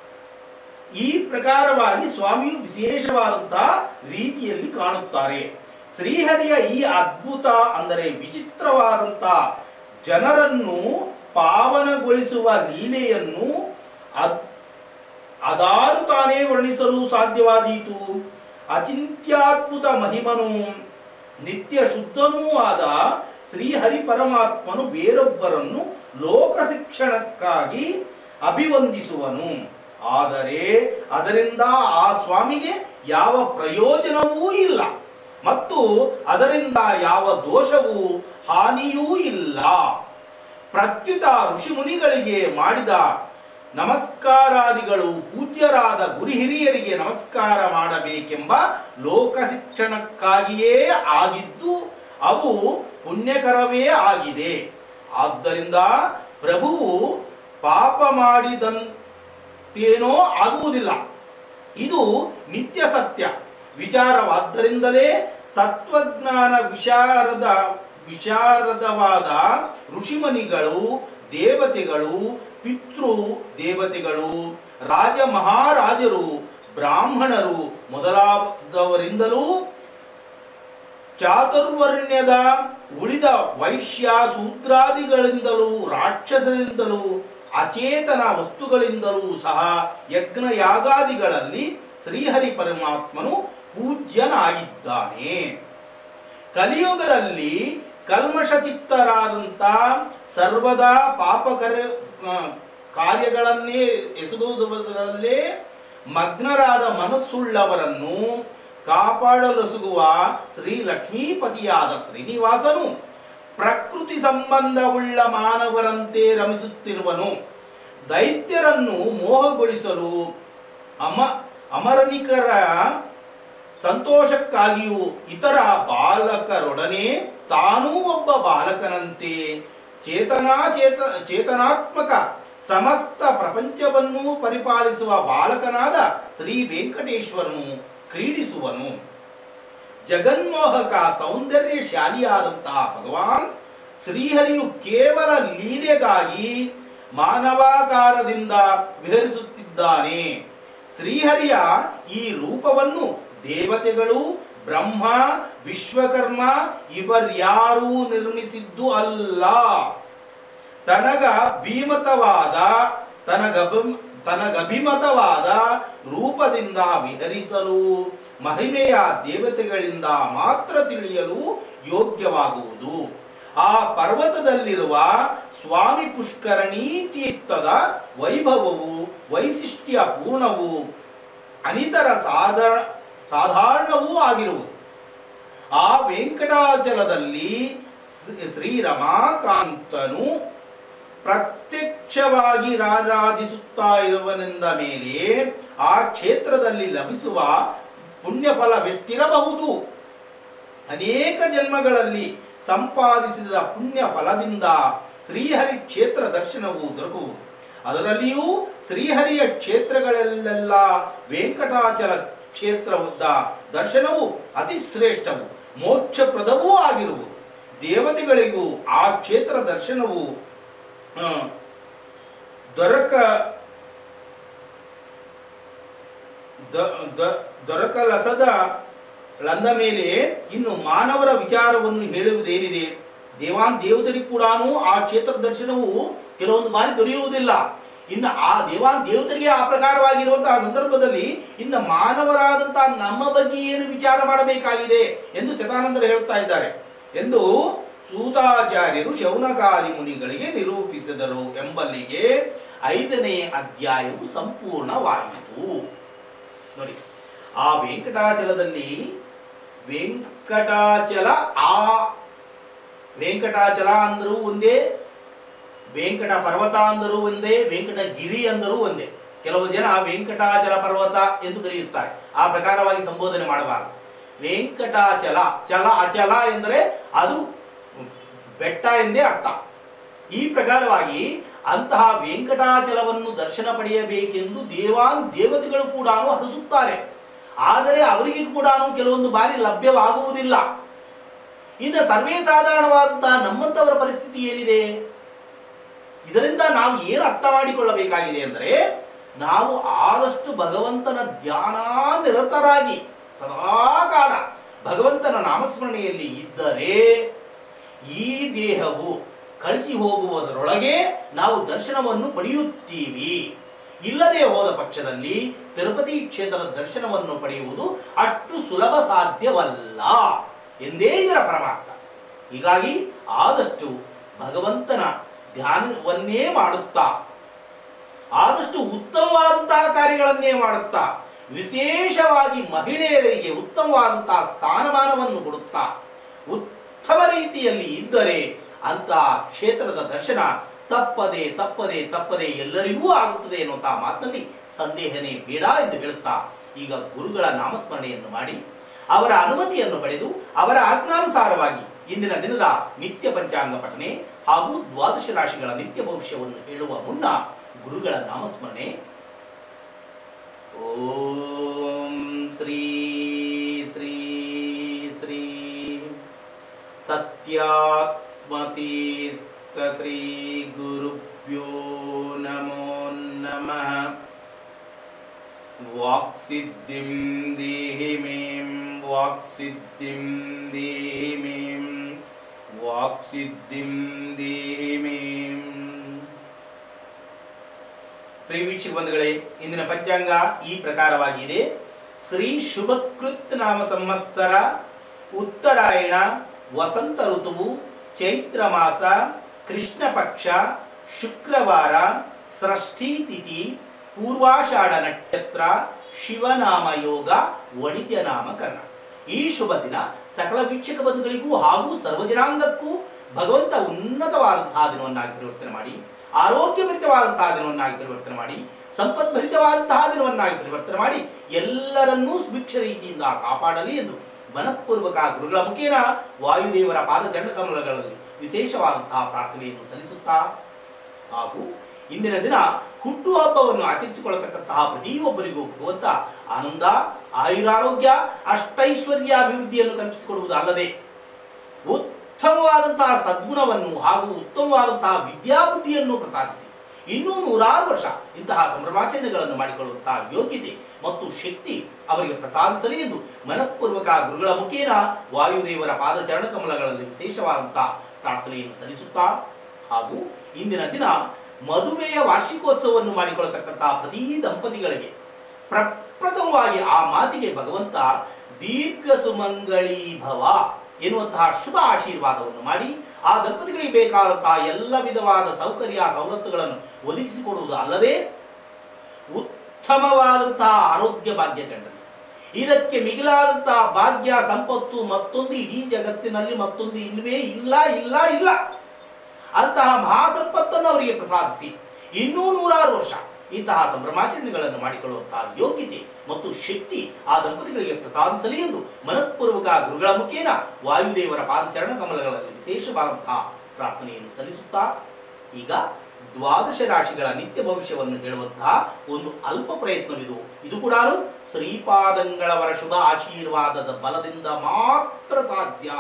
ಈ ಪ್ರಕಾರವಾಗಿ ಸ್ವಾಮಿಯು ವಿಶೇಷವಾದಂತಹ ರೀತಿಯಲ್ಲಿ ಕಾಣುತ್ತಾರೆ ಶ್ರೀಹರಿಯ ಈ ಅದ್ಭುತ ಅಂದರೆ ವಿಚಿತ್ರವಾದಂತಹ ಜನರನ್ನು ಪಾವನಗೊಳಿಸುವ ಲೀಲೆಯನ್ನು ಅದ್ ಅದಾರು ತಾನೇ ವರ್ಣಿಸಲು ಸಾಧ್ಯವಾದೀತು ಅಚಿಂತ್ಯಾದ್ಭುತ ಮಹಿಮನು ನಿತ್ಯ ಶುದ್ಧನೂ ಆದ ಶ್ರೀಹರಿ ಪರಮಾತ್ಮನು ಬೇರೊಬ್ಬರನ್ನು ಲೋಕ ಶಿಕ್ಷಣಕ್ಕಾಗಿ ಅಭಿವಂದಿಸುವನು ಆದರೆ ಅದರಿಂದ ಆ ಸ್ವಾಮಿಗೆ ಯಾವ ಪ್ರಯೋಜನವೂ ಇಲ್ಲ ಮತ್ತು ಅದರಿಂದ ಯಾವ ದೋಷವೂ ಹಾನಿಯೂ ಇಲ್ಲ ಪ್ರತ್ಯುತ ಋಷಿಮುನಿಗಳಿಗೆ ಮಾಡಿದ ನಮಸ್ಕಾರಾದಿಗಳು ಪೂಜ್ಯರಾದ ಗುರು ಹಿರಿಯರಿಗೆ ನಮಸ್ಕಾರ ಮಾಡಬೇಕೆಂಬ ಲೋಕ ಶಿಕ್ಷಣಕ್ಕಾಗಿಯೇ ಆಗಿದ್ದು ಅವು ಪುಣ್ಯಕರವೇ ಆಗಿದೆ ಆದ್ದರಿಂದ ಪ್ರಭುವು ಪಾಪ ಮಾಡಿದಂತೇನೋ ಆಗುವುದಿಲ್ಲ ಇದು ನಿತ್ಯ ಸತ್ಯ ವಿಚಾರವಾದ್ದರಿಂದಲೇ ತತ್ವಜ್ಞಾನ ವಿಶಾರದ ವಿಶಾರದವಾದ ಋಷಿಮನಿಗಳು ದೇವತೆಗಳು ಪಿತೃ ದೇವತೆಗಳು ರಾಜ ಮಹಾರಾಜರು ಬ್ರಾಹ್ಮಣರು ಮೊದಲಾದವರಿಂದಲೂ ಚಾತುರ್ವರ್ಣ್ಯದ ಉಳಿದ ವೈಶ್ಯ ಸೂತ್ರಾದಿಗಳಿಂದಲೂ ರಾಕ್ಷಸರಿಂದಲೂ ಅಚೇತನ ವಸ್ತುಗಳಿಂದಲೂ ಸಹ ಯಜ್ಞ ಯಾಗಾದಿಗಳಲ್ಲಿ ಶ್ರೀಹರಿ ಪರಮಾತ್ಮನು ಪೂಜ್ಯನಾಗಿದ್ದಾನೆ ಕಲಿಯುಗದಲ್ಲಿ ಕಲ್ಮಷಚಿತ್ತರಾದಂಥ ಸರ್ವದಾ ಪಾಪಕರ ಆ, ಕಾರ್ಯಗಳನ್ನೇ ಎಸಗುವುದರಲ್ಲೇ ಮಗ್ನರಾದ ಮನಸ್ಸುಳ್ಳವರನ್ನು ಕಾಪಾಡಲೊಸುಗುವ ಶ್ರೀ ಲಕ್ಷ್ಮೀಪತಿಯಾದ ಶ್ರೀನಿವಾಸನು ಪ್ರಕೃತಿ ಸಂಬಂಧವುಳ್ಳ ಮಾನವರಂತೆ ರಮಿಸುತ್ತಿರುವನು ದೈತ್ಯರನ್ನು ಮೋಹಗೊಳಿಸಲು ಅಮ ಅಮರನಿಕರ ಸಂತೋಷಕ್ಕಾಗಿಯೂ ಇತರ ಬಾಲಕರೊಡನೆ ತಾನೂ ಒಬ್ಬ ಬಾಲಕನಂತೆ ಚೇತನಾ ಚೇತ ಚೇತನಾತ್ಮಕ ಸಮಸ್ತ ಪ್ರಪಂಚವನ್ನು ಪರಿಪಾಲಿಸುವ ಬಾಲಕನಾದ ಶ್ರೀ ವೆಂಕಟೇಶ್ವರನು ಕ್ರೀಡಿಸುವನು ಜಗನ್ಮೋಹಕ ಸೌಂದರ್ಯಶಾಲಿಯಾದಂತಹ ಭಗವಾನ್ ಶ್ರೀಹರಿಯು ಕೇವಲ ಲೀಲೆಗಾಗಿ ಮಾನವಾಕಾರದಿಂದ ವಿಹರಿಸುತ್ತಿದ್ದಾನೆ ಶ್ರೀಹರಿಯ ಈ ರೂಪವನ್ನು ದೇವತೆಗಳು ಬ್ರಹ್ಮ ವಿಶ್ವಕರ್ಮ ಇವರ್ಯಾರೂ ನಿರ್ಮಿಸಿದ್ದು ಅಲ್ಲ ತನಗ ಭೀಮತವಾದ ತನಗಭ ತನಗಭಿಮತವಾದ ರೂಪದಿಂದ ವಿಹರಿಸಲು ಮಹಿಮೆಯ ದೇವತೆಗಳಿಂದ ಮಾತ್ರ ತಿಳಿಯಲು ಯೋಗ್ಯವಾಗುವುದು ಆ ಪರ್ವತದಲ್ಲಿರುವ ಸ್ವಾಮಿ ಪುಷ್ಕರಣಿ ತೀರ್ಥದ ವೈಭವವು ವೈಶಿಷ್ಟ್ಯ ಪೂರ್ಣವು ಅನಿತರ ಸಾಧಾರ ಸಾಧಾರಣವೂ ಆಗಿರುವುದು ಆ ವೆಂಕಟಾಚಲದಲ್ಲಿ ಶ್ರೀ- ಶ್ರೀ ರಮಾಕಾಂತನು ಪ್ರತ್ಯಕ್ಷವಾಗಿ ರಾರಾಧಿಸುತ್ತಾ ಇರುವನೆಂದ ಮೇಲೆ ಆ ಕ್ಷೇತ್ರದಲ್ಲಿ ಲಭಿಸುವ ಪುಣ್ಯಫಲವೆಷ್ಟಿರಬಹುದು ಅನೇಕ ಜನ್ಮಗಳಲ್ಲಿ ಸಂಪಾದಿಸಿದ ಪುಣ್ಯ ಫಲದಿಂದ ಶ್ರೀಹರಿ ಕ್ಷೇತ್ರ ದರ್ಶನವು ದೊರಕುವುದು ಅದರಲ್ಲಿಯೂ ಶ್ರೀಹರಿಯ ಕ್ಷೇತ್ರಗಳಲ್ಲೆಲ್ಲ ವೆಂಕಟಾಚಲ ಕ್ಷೇತ್ರದ ದರ್ಶನವು ಅತಿ ಶ್ರೇಷ್ಠವು ಮೋಕ್ಷಪ್ರದವೂ ಆಗಿರುವುದು ದೇವತೆಗಳಿಗೂ ಆ ಕ್ಷೇತ್ರ ದರ್ಶನವು ಆ, ದೊರಕ ದ- ದ- ದೊರಕಲಸದ ಲಂದ ಮೇಲೆ ಇನ್ನು ಮಾನವರ ವಿಚಾರವನ್ನು ಹೇಳುವುದೇನಿದೆ ದೇವಾನ್ ದೇವತರಿಗೂ ಕೂಡ ಆ ಕ್ಷೇತ್ರ ದರ್ಶನವು ಕೆಲವೊಂದು ಬಾರಿ ದೊರೆಯುವುದಿಲ್ಲ ಇನ್ನು ಆ ದೇವಾನ್ ದೇವತರಿಗೆ ಆ ಪ್ರಕಾರವಾಗಿರುವಂತಹ ಸಂದರ್ಭದಲ್ಲಿ ಇನ್ನು ಮಾನವರಾದಂತಹ ನಮ್ಮ ಬಗ್ಗೆ ಏನು ವಿಚಾರ ಮಾಡಬೇಕಾಗಿದೆ ಎಂದು ಶತಾನಂದರು ಹೇಳುತ್ತಾ ಇದ್ದಾರೆ ಎಂದು ಸೂತಾಚಾರ್ಯರು ಶೌನಕಾದಿ ಮುನಿಗಳಿಗೆ ನಿರೂಪಿಸಿದರು ಎಂಬಲ್ಲಿಗೆ ಐದನೇ ಅಧ್ಯಾಯವು ಸಂಪೂರ್ಣವಾಯಿತು ನೋಡಿ ಆ ವೆಂಕಟಾಚಲದಲ್ಲಿ ವೆಂಕಟಾಚಲ ಆ ವೆಂಕಟಾಚಲ ಅಂದರೂ ಒಂದೇ ವೆಂಕಟ ಪರ್ವತ ಅಂದರೂ ಒಂದೇ ವೆಂಕಟಗಿರಿ ಅಂದರೂ ಒಂದೇ ಕೆಲವು ಜನ ವೆಂಕಟಾಚಲ ಪರ್ವತ ಎಂದು ಕರೆಯುತ್ತಾರೆ ಆ ಪ್ರಕಾರವಾಗಿ ಸಂಬೋಧನೆ ಮಾಡಬಾರದು ವೆಂಕಟಾಚಲ ಚಲ ಅಚಲ ಎಂದರೆ ಅದು ಬೆಟ್ಟ ಎಂದೇ ಅರ್ಥ ಈ ಪ್ರಕಾರವಾಗಿ ಅಂತಹ ವೆಂಕಟಾಚಲವನ್ನು ದರ್ಶನ ಪಡೆಯಬೇಕೆಂದು ದೇವಾನ್ ದೇವತೆಗಳು ಕೂಡ ಹರಿಸುತ್ತಾರೆ ಆದರೆ ಅವರಿಗೆ ಕೂಡ ಕೆಲವೊಂದು ಬಾರಿ ಲಭ್ಯವಾಗುವುದಿಲ್ಲ ಇನ್ನು ಸರ್ವೇ ಸಾಧಾರಣವಾದಂತಹ ನಮ್ಮಂತವರ ಪರಿಸ್ಥಿತಿ ಏನಿದೆ ಇದರಿಂದ ನಾವು ಏನು ಅರ್ಥ ಮಾಡಿಕೊಳ್ಳಬೇಕಾಗಿದೆ ಅಂದರೆ ನಾವು ಆದಷ್ಟು ಭಗವಂತನ ಧ್ಯಾನ ನಿರತರಾಗಿ ಸದಾಕಾಲ ಭಗವಂತನ ನಾಮಸ್ಮರಣೆಯಲ್ಲಿ ಇದ್ದರೆ ಈ ದೇಹವು ಕಳಚಿ ಹೋಗುವುದರೊಳಗೆ ನಾವು ದರ್ಶನವನ್ನು ಪಡೆಯುತ್ತೀವಿ ಇಲ್ಲದೆ ಹೋದ ಪಕ್ಷದಲ್ಲಿ ತಿರುಪತಿ ಕ್ಷೇತ್ರದ ದರ್ಶನವನ್ನು ಪಡೆಯುವುದು ಅಷ್ಟು ಸುಲಭ ಸಾಧ್ಯವಲ್ಲ ಎಂದೇ ಇದರ ಪರಮಾರ್ಥ ಹೀಗಾಗಿ ಆದಷ್ಟು ಭಗವಂತನ ಧ್ಯಾನವನ್ನೇ ಮಾಡುತ್ತಾ ಆದಷ್ಟು ಉತ್ತಮವಾದಂತಹ ಕಾರ್ಯಗಳನ್ನೇ ಮಾಡುತ್ತಾ ವಿಶೇಷವಾಗಿ ಮಹಿಳೆಯರಿಗೆ ಉತ್ತಮವಾದಂತಹ ಸ್ಥಾನಮಾನವನ್ನು ಕೊಡುತ್ತಾ ಉತ್ತಮ ರೀತಿಯಲ್ಲಿ ಇದ್ದರೆ ಅಂತಹ ಕ್ಷೇತ್ರದ ದರ್ಶನ ತಪ್ಪದೆ ತಪ್ಪದೆ ತಪ್ಪದೆ ಎಲ್ಲರಿಗೂ ಆಗುತ್ತದೆ ಎನ್ನುವಂತಹ ಮಾತಿನಲ್ಲಿ ಸಂದೇಹನೇ ಬೇಡ ಎಂದು ಹೇಳುತ್ತಾ ಈಗ ಗುರುಗಳ ನಾಮಸ್ಮರಣೆಯನ್ನು ಮಾಡಿ ಅವರ ಅನುಮತಿಯನ್ನು ಪಡೆದು ಅವರ ಆಜ್ಞಾನುಸಾರವಾಗಿ ಇಂದಿನ ದಿನದ ನಿತ್ಯ ಪಂಚಾಂಗ ಪಠನೆ ಹಾಗೂ ದ್ವಾದಶ ರಾಶಿಗಳ ನಿತ್ಯ ಭವಿಷ್ಯವನ್ನು ಹೇಳುವ ಮುನ್ನ ಗುರುಗಳ ನಾಮಸ್ಮರಣೆ ಓಂ ಶ್ರೀ ಶ್ರೀ ಶ್ರೀ ಸತ್ಯಾತ್ಮತೀರ್ಥ ಶ್ರೀ ಗುರುಭ್ಯೋ ನಮೋ ನಮಃ ವಾಕ್ಸಿದ್ಧಿಂ ದೇಹಿ ಮೇಂ ವಾಕ್ಸಿದ್ಧಿಂ ದೇಹಿ ಮೇಂ ವಾಕ್ಸಿದ್ಧಿಂ ದೇಹಿ ಮೇಂ ಪ್ರಿಯ ವೀಕ್ಷಕ ಬಂಧುಗಳೇ ಇಂದಿನ ಪಂಚಾಂಗ ಈ ಪ್ರಕಾರವಾಗಿದೆ ಶ್ರೀ ಶುಭಕೃತ್ ನಾಮ ಸಂವತ್ಸರ ಉತ್ತರಾಯಣ ವಸಂತ ಋತುವು ಚೈತ್ರ ಮಾಸ ಕೃಷ್ಣ ಪಕ್ಷ ಶುಕ್ರವಾರ ಷಷ್ಠಿ ತಿಥಿ ಪೂರ್ವಾಷಾಢ ನಕ್ಷತ್ರ ಶಿವನಾಮ ಯೋಗ ವಣಿಜ್ಯ ನಾಮಕರಣ ಈ ಶುಭ ದಿನ ಸಕಲ ವೀಕ್ಷಕ ಬಂಧುಗಳಿಗೂ ಹಾಗೂ ಸರ್ವಜನಾಂಗಕ್ಕೂ ಭಗವಂತ ಉನ್ನತವಾದಂತಹ ದಿನವನ್ನಾಗಿ ಪರಿವರ್ತನೆ ಮಾಡಿ ಆರೋಗ್ಯಭರಿತವಾದಂತಹ ದಿನವನ್ನಾಗಿ ಪರಿವರ್ತನೆ ಮಾಡಿ ಸಂಪದ್ಭರಿತವಾದಂತಹ ದಿನವನ್ನಾಗಿ ಪರಿವರ್ತನೆ ಮಾಡಿ ಎಲ್ಲರನ್ನೂ ಸುಭಿಕ್ಷ ರೀತಿಯಿಂದ ಕಾಪಾಡಲಿ ಎಂದು ಮನಃಪೂರ್ವಕ ಗುರುಗಳ ಮುಖೇನ ವಾಯುದೇವರ ಪಾದಚರಣ ಕಮಲಗಳಲ್ಲಿ ವಿಶೇಷವಾದಂತಹ ಪ್ರಾರ್ಥನೆಯನ್ನು ಸಲ್ಲಿಸುತ್ತಾ ಹಾಗೂ ಇಂದಿನ ದಿನ ಹುಟ್ಟುಹಬ್ಬವನ್ನು ಆಚರಿಸಿಕೊಳ್ಳತಕ್ಕಂತಹ ಪ್ರತಿಯೊಬ್ಬರಿಗೂ ಭಗವಂತ ಆನಂದ ಆಯುರಾರೋಗ್ಯ ಅಷ್ಟೈಶ್ವರ್ಯ ಅಭಿವೃದ್ಧಿಯನ್ನು ಕಲ್ಪಿಸಿಕೊಡುವುದು ಅಲ್ಲದೆ ಉತ್ತಮವಾದಂತಹ ಸದ್ಗುಣವನ್ನು ಹಾಗೂ ಉತ್ತಮವಾದಂತಹ ವಿದ್ಯಾಬುದ್ಧಿಯನ್ನು ಪ್ರಸಾದಿಸಿ ಇನ್ನೂ ನೂರಾರು ವರ್ಷ ಇಂತಹ ಸಂಭ್ರಮಾಚರಣೆಗಳನ್ನು ಮಾಡಿಕೊಳ್ಳುವಂತಹ ಯೋಗ್ಯತೆ ಮತ್ತು ಶಕ್ತಿ ಅವರಿಗೆ ಪ್ರಸಾದಿಸಲಿ ಎಂದು ಮನಃಪೂರ್ವಕ ಗುರುಗಳ ಮುಖೇನ ವಾಯುದೇವರ ಪಾದಚರಣ ಕಮಲಗಳಲ್ಲಿ ವಿಶೇಷವಾದಂತಹ ಪ್ರಾರ್ಥನೆಯನ್ನು ಸಲ್ಲಿಸುತ್ತಾ ಹಾಗೂ ಇಂದಿನ ದಿನ ಮದುವೆಯ ವಾರ್ಷಿಕೋತ್ಸವವನ್ನು ಮಾಡಿಕೊಳ್ಳತಕ್ಕಂತಹ ಪ್ರತಿ ದಂಪತಿಗಳಿಗೆ ಪ್ರಪ್ರಥಮವಾಗಿ ಆ ಮಾತಿಗೆ ಭಗವಂತ ದೀರ್ಘ ಸುಮಂಗಳೀ ಭವ ಎನ್ನುವಂತಹ ಶುಭ ಆಶೀರ್ವಾದವನ್ನು ಮಾಡಿ ಆ ದಂಪತಿಗಳಿಗೆ ಬೇಕಾದಂತಹ ಎಲ್ಲ ವಿಧವಾದ ಸೌಕರ್ಯ ಸವಲತ್ತುಗಳನ್ನು ಒದಗಿಸಿಕೊಡುವುದು ಅಲ್ಲದೆ ಉತ್ತಮವಾದಂತಹ ಆರೋಗ್ಯ ಭಾಗ್ಯ ಕಂಡರು ಇದಕ್ಕೆ ಮಿಗಿಲಾದಂತಹ ಭಾಗ್ಯ ಸಂಪತ್ತು ಮತ್ತೊಂದು ಇಡೀ ಜಗತ್ತಿನಲ್ಲಿ ಮತ್ತೊಂದು ಇಲ್ಲವೇ ಇಲ್ಲ ಇಲ್ಲ ಇಲ್ಲ ಅಂತಹ ಮಹಾಸಂಪತ್ತನ್ನು ಅವರಿಗೆ ಪ್ರಸಾದಿಸಿ ಇನ್ನೂ ನೂರಾರು ವರ್ಷ ಇಂತಹ ಸಂಭ್ರಮಾಚರಣೆಗಳನ್ನು ಮಾಡಿಕೊಳ್ಳುವಂತಹ ಯೋಗ್ಯತೆ ಮತ್ತು ಶಕ್ತಿ ಆ ದಂಪತಿಗಳಿಗೆ ಪ್ರಸಾದಿಸಲಿ ಎಂದು ಮನಃಪೂರ್ವಕ ಗುರುಗಳ ಮುಖೇನ ವಾಯುದೇವರ ಪಾದಚರಣ ಕಮಲಗಳಲ್ಲಿ ವಿಶೇಷವಾದಂತಹ ಪ್ರಾರ್ಥನೆಯನ್ನು ಸಲ್ಲಿಸುತ್ತಾ ಈಗ ದ್ವಾದಶ ರಾಶಿಗಳ ನಿತ್ಯ ಭವಿಷ್ಯವನ್ನು ಹೇಳುವಂತಹ ಒಂದು ಅಲ್ಪ ಪ್ರಯತ್ನವಿದು ಇದು ಕೂಡ ಶ್ರೀಪಾದಂಗಳವರ ಶುಭ ಆಶೀರ್ವಾದದ ಬಲದಿಂದ ಮಾತ್ರ ಸಾಧ್ಯ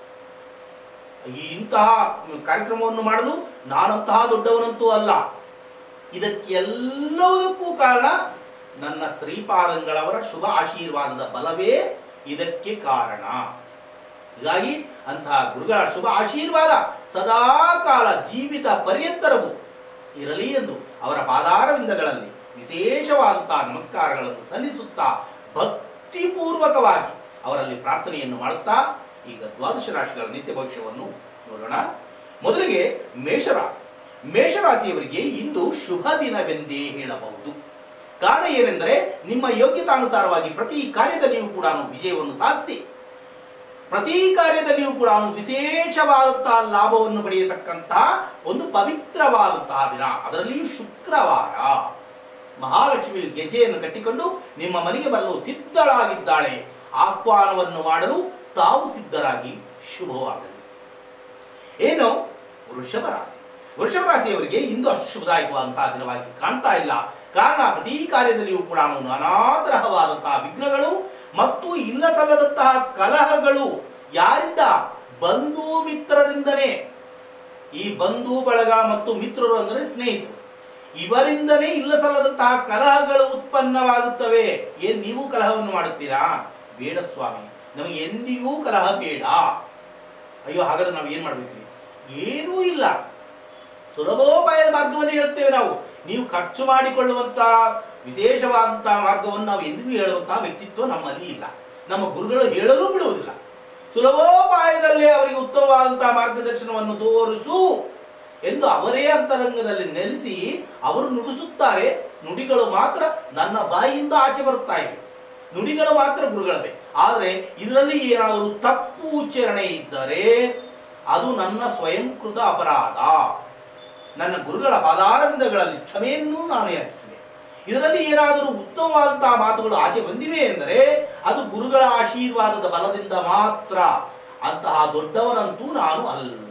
ಈ ಇಂತಹ ಕಾರ್ಯಕ್ರಮವನ್ನು ಮಾಡಲು ನಾನಂತಹ ದೊಡ್ಡವನಂತೂ ಅಲ್ಲ ಇದಕ್ಕೆಲ್ಲವುದಕ್ಕೂ ಕಾರಣ ನನ್ನ ಶ್ರೀಪಾದಂಗಳವರ ಶುಭ ಆಶೀರ್ವಾದದ ಬಲವೇ ಇದಕ್ಕೆ ಕಾರಣ ಹೀಗಾಗಿ ಅಂತಹ ಗುರುಗಳ ಶುಭ ಆಶೀರ್ವಾದ ಸದಾ ಕಾಲ ಜೀವಿತ ಪರ್ಯಂತರವು ಇರಲಿ ಎಂದು ಅವರ ಪಾದಾರವಿಂದಗಳಲ್ಲಿ ವಿಶೇಷವಾದಂತಹ ನಮಸ್ಕಾರಗಳನ್ನು ಸಲ್ಲಿಸುತ್ತಾ ಭಕ್ತಿಪೂರ್ವಕವಾಗಿ ಅವರಲ್ಲಿ ಪ್ರಾರ್ಥನೆಯನ್ನು ಮಾಡುತ್ತಾ ಈಗ ದ್ವಾದಶ ರಾಶಿಗಳ ನಿತ್ಯ ಭವಿಷ್ಯವನ್ನು ನೋಡೋಣ ಮೊದಲಿಗೆ ಮೇಷರಾಶಿ ಮೇಷರಾಶಿಯವರಿಗೆ ಇಂದು ಶುಭ ದಿನವೆಂದೇ ಹೇಳಬಹುದು ಕಾರಣ ಏನೆಂದರೆ ನಿಮ್ಮ ಯೋಗ್ಯತಾನುಸಾರವಾಗಿ ಪ್ರತಿ ಕಾರ್ಯದಲ್ಲಿಯೂ ಕೂಡ ವಿಜಯವನ್ನು ಸಾಧಿಸಿ ಪ್ರತಿ ಕಾರ್ಯದಲ್ಲಿಯೂ ಕೂಡ ವಿಶೇಷವಾದಂತಹ ಲಾಭವನ್ನು ಪಡೆಯತಕ್ಕಂತಹ ಒಂದು ಪವಿತ್ರವಾದಂತಹ ದಿನ ಅದರಲ್ಲಿಯೂ ಶುಕ್ರವಾರ ಮಹಾಲಕ್ಷ್ಮಿ ಗೆಜ್ಜೆಯನ್ನು ಕಟ್ಟಿಕೊಂಡು ನಿಮ್ಮ ಮನೆಗೆ ಬರಲು ಸಿದ್ಧಳಾಗಿದ್ದಾಳೆ ಆಹ್ವಾನವನ್ನು ಮಾಡಲು ತಾವು ಸಿದ್ಧರಾಗಿ ಶುಭವಾಗಲಿ ಏನು ವೃಷಭ ರಾಶಿ ವೃಷಭ ರಾಶಿಯವರಿಗೆ ಇಂದು ಅಷ್ಟು ಶುಭದಾಯಕವಾದಂತಹ ದಿನವಾಗಿ ಕಾಣ್ತಾ ಇಲ್ಲ ಕಾರಣ ಪ್ರತಿ ಕಾರ್ಯದಲ್ಲಿಯೂ ಕೂಡ ನಾನಾ ತರಹವಾದಂತಹ ವಿಘ್ನಗಳು ಮತ್ತು ಇಲ್ಲ ಸಲ್ಲದಂತಹ ಕಲಹಗಳು ಯಾರಿಂದ ಬಂಧು ಮಿತ್ರರಿಂದನೇ ಈ ಬಂಧು ಬಳಗ ಮತ್ತು ಮಿತ್ರರು ಅಂದರೆ ಸ್ನೇಹಿತರು ಇವರಿಂದನೇ ಇಲ್ಲ ಸಲ್ಲದಂತಹ ಕಲಹಗಳು ಉತ್ಪನ್ನವಾಗುತ್ತವೆ ಏನ್ ನೀವು ಕಲಹವನ್ನು ಮಾಡುತ್ತೀರಾ ಬೇಡ ಸ್ವಾಮಿ ನಮಗೆ ಎಂದಿಗೂ ಕಲಹ ಬೇಡ ಅಯ್ಯೋ ಹಾಗಾದ್ರೆ ನಾವು ಏನ್ ಮಾಡ್ಬೇಕ್ರಿ ಏನೂ ಇಲ್ಲ ಸುಲಭೋಪಾಯದ ಮಾರ್ಗವನ್ನು ಹೇಳುತ್ತೇವೆ ನಾವು ನೀವು ಖರ್ಚು ಮಾಡಿಕೊಳ್ಳುವಂತಹ ವಿಶೇಷವಾದಂತಹ ಮಾರ್ಗವನ್ನು ನಾವು ಎಂದಿಗೂ ಹೇಳುವಂತಹ ವ್ಯಕ್ತಿತ್ವ ನಮ್ಮಲ್ಲಿ ಇಲ್ಲ ನಮ್ಮ ಗುರುಗಳು ಹೇಳಲು ಬಿಡುವುದಿಲ್ಲ ಸುಲಭೋಪಾಯದಲ್ಲೇ ಅವರಿಗೆ ಉತ್ತಮವಾದಂತಹ ಮಾರ್ಗದರ್ಶನವನ್ನು ತೋರಿಸು ಎಂದು ಅವರೇ ಅಂತರಂಗದಲ್ಲಿ ನೆಲೆಸಿ ಅವರು ನುಡಿಸುತ್ತಾರೆ ನುಡಿಗಳು ಮಾತ್ರ ನನ್ನ ಬಾಯಿಯಿಂದ ಆಚೆ ಬರುತ್ತಾ ಇವೆ ನುಡಿಗಳು ಮಾತ್ರ ಗುರುಗಳವೇ ಆದರೆ ಇದರಲ್ಲಿ ಏನಾದರೂ ತಪ್ಪು ಉಚ್ಚಾರಣೆ ಇದ್ದರೆ ಅದು ನನ್ನ ಸ್ವಯಂಕೃತ ಅಪರಾಧ ನನ್ನ ಗುರುಗಳ ಪಾದಾರವಿಂದಗಳಲ್ಲಿ ಕ್ಷಮೆಯನ್ನು ನಾನು ಯಾಚಿಸಿದೆ ಇದರಲ್ಲಿ ಏನಾದರೂ ಉತ್ತಮವಾದಂತಹ ಮಾತುಗಳು ಆಚೆ ಬಂದಿವೆ ಎಂದರೆ ಅದು ಗುರುಗಳ ಆಶೀರ್ವಾದದ ಬಲದಿಂದ ಮಾತ್ರ ಅಂತಹ ದೊಡ್ಡವನಂತೂ ನಾನು ಅಲ್ಲ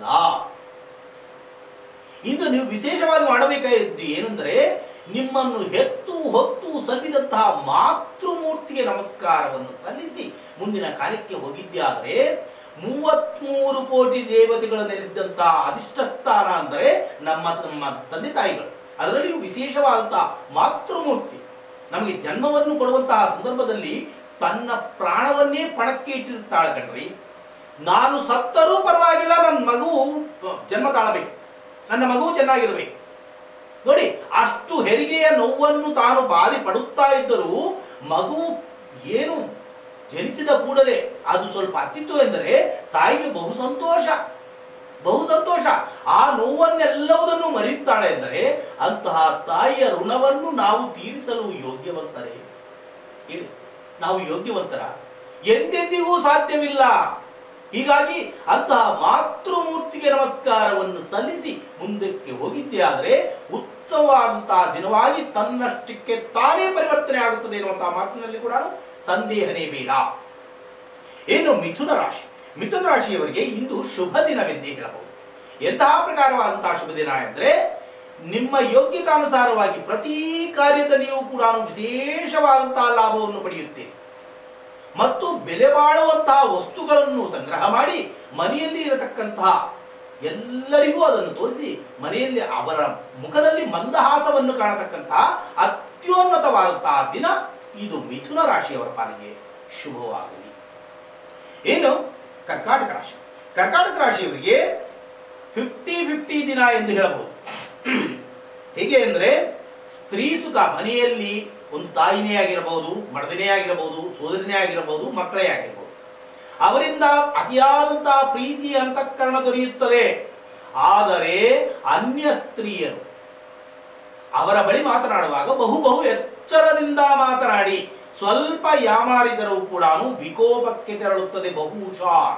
ಇದು ನೀವು ವಿಶೇಷವಾಗಿ ಮಾಡಬೇಕಾದ್ದು ಏನೆಂದರೆ ನಿಮ್ಮನ್ನು ಹೆತ್ತು ಹೊತ್ತು ಸಲ್ಲಿದಂತಹ ಮಾತೃಮೂರ್ತಿಗೆ ನಮಸ್ಕಾರವನ್ನು ಸಲ್ಲಿಸಿ ಮುಂದಿನ ಕಾರ್ಯಕ್ಕೆ ಹೋಗಿದ್ದೆ ಆದರೆ ಮೂವತ್ಮೂರು ಕೋಟಿ ದೇವತೆಗಳು ನೆಲೆಸಿದಂತಹ ಅಧಿಷ್ಠ ಸ್ಥಾನ ಅಂದರೆ ನಮ್ಮ ನಮ್ಮ ತಂದೆ ತಾಯಿಗಳು ಅದರಲ್ಲಿಯೂ ವಿಶೇಷವಾದಂತಹ ಮಾತೃಮೂರ್ತಿ ನಮಗೆ ಜನ್ಮವನ್ನು ಕೊಡುವಂತಹ ಸಂದರ್ಭದಲ್ಲಿ ತನ್ನ ಪ್ರಾಣವನ್ನೇ ಪಣಕ್ಕೆ ಇಟ್ಟಿರ್ತಾಳೆ ಕಣ್ರಿ ನಾನು ಸತ್ತರೂ ಪರವಾಗಿಲ್ಲ ನನ್ನ ಮಗುವು ಜನ್ಮ ತಾಳಬೇಕು ನನ್ನ ಮಗುವು ಚೆನ್ನಾಗಿರಬೇಕು ನೋಡಿ ಅಷ್ಟು ಹೆರಿಗೆಯ ನೋವನ್ನು ತಾನು ಬಾಧಿ ಪಡುತ್ತಾ ಇದ್ದರೂ ಮಗುವು ಏನು ಜನಿಸಿದ ಕೂಡಲೇ ಅದು ಸ್ವಲ್ಪ ಹತ್ತಿತ್ತು ಎಂದರೆ ತಾಯಿಗೆ ಬಹು ಸಂತೋಷ ಬಹು ಸಂತೋಷ ಆ ನೋವನ್ನೆಲ್ಲವುದನ್ನು ಮರೆಯುತ್ತಾಳೆ ಎಂದರೆ ಅಂತಹ ತಾಯಿಯ ಋಣವನ್ನು ನಾವು ತೀರಿಸಲು ಯೋಗ್ಯವಂತರೇ ಹೇಳಿ ನಾವು ಯೋಗ್ಯವಂತರ ಎಂದೆಂದಿಗೂ ಸಾಧ್ಯವಿಲ್ಲ ಹೀಗಾಗಿ ಅಂತಹ ಮಾತೃಮೂರ್ತಿಗೆ ನಮಸ್ಕಾರವನ್ನು ಸಲ್ಲಿಸಿ ಮುಂದಕ್ಕೆ ಹೋಗಿದ್ದೆ ಆದರೆ ಉತ್ತಮವಾದಂತಹ ದಿನವಾಗಿ ತನ್ನಷ್ಟಕ್ಕೆ ತಾನೇ ಪರಿವರ್ತನೆ ಆಗುತ್ತದೆ ಎನ್ನುವಂತಹ ಮಾತಿನಲ್ಲಿ ಕೂಡ ಸಂದೇಹನೇ ಬೇಡ ಇನ್ನು ಮಿಥುನ ರಾಶಿ ಮಿಥುನ ರಾಶಿಯವರಿಗೆ ಇಂದು ಶುಭ ದಿನವೆಂದೇ ಹೇಳಬಹುದು ಎಂತಹ ಪ್ರಕಾರವಾದಂತಹ ಶುಭ ದಿನ ಎಂದರೆ ನಿಮ್ಮ ಯೋಗ್ಯತಾನುಸಾರವಾಗಿ ಪ್ರತಿ ಕಾರ್ಯದಲ್ಲಿಯೂ ಕೂಡ ವಿಶೇಷವಾದಂತಹ ಲಾಭವನ್ನು ಪಡೆಯುತ್ತೇವೆ ಮತ್ತು ಬೆಲೆ ಬಾಳುವಂತಹ ವಸ್ತುಗಳನ್ನು ಸಂಗ್ರಹ ಮಾಡಿ ಮನೆಯಲ್ಲಿ ಇರತಕ್ಕಂತಹ ಎಲ್ಲರಿಗೂ ಅದನ್ನು ತೋರಿಸಿ ಮನೆಯಲ್ಲಿ ಅವರ ಮುಖದಲ್ಲಿ ಮಂದಹಾಸವನ್ನು ಕಾಣತಕ್ಕಂತಹ ಅತ್ಯುನ್ನತವಾದಂತಹ ದಿನ ಇದು ಮಿಥುನ ರಾಶಿಯವರ ಪಾಲಿಗೆ ಶುಭವಾಗಲಿ ಏನು ಕರ್ಕಾಟಕ ರಾಶಿ ಕರ್ಕಾಟಕ ರಾಶಿಯವರಿಗೆ ಫಿಫ್ಟಿ ಫಿಫ್ಟಿ ದಿನ ಎಂದು ಹೇಳಬಹುದು ಹೇಗೆ ಅಂದರೆ ಸ್ತ್ರೀ ಸುಖ ಮನೆಯಲ್ಲಿ ಒಂದು ತಾಯಿನೇ ಆಗಿರಬಹುದು ಮಡದಿನೇ ಆಗಿರಬಹುದು ಸೋದರಿನೇ ಆಗಿರಬಹುದು ಮಕ್ಕಳೇ ಆಗಿರಬಹುದು ಅವರಿಂದ ಅತಿಯಾದಂತಹ ಪ್ರೀತಿ ಅಂತಃಕರಣ ದೊರೆಯುತ್ತದೆ ಆದರೆ ಅನ್ಯ ಸ್ತ್ರೀಯರು ಅವರ ಬಳಿ ಮಾತನಾಡುವಾಗ ಬಹು ಬಹು ಎಚ್ಚರದಿಂದ ಮಾತನಾಡಿ ಸ್ವಲ್ಪ ಯಾಮಾರಿದರೂ ಕೂಡ ವಿಕೋಪಕ್ಕೆ ತೆರಳುತ್ತದೆ ಬಹು ಹುಷಾರ್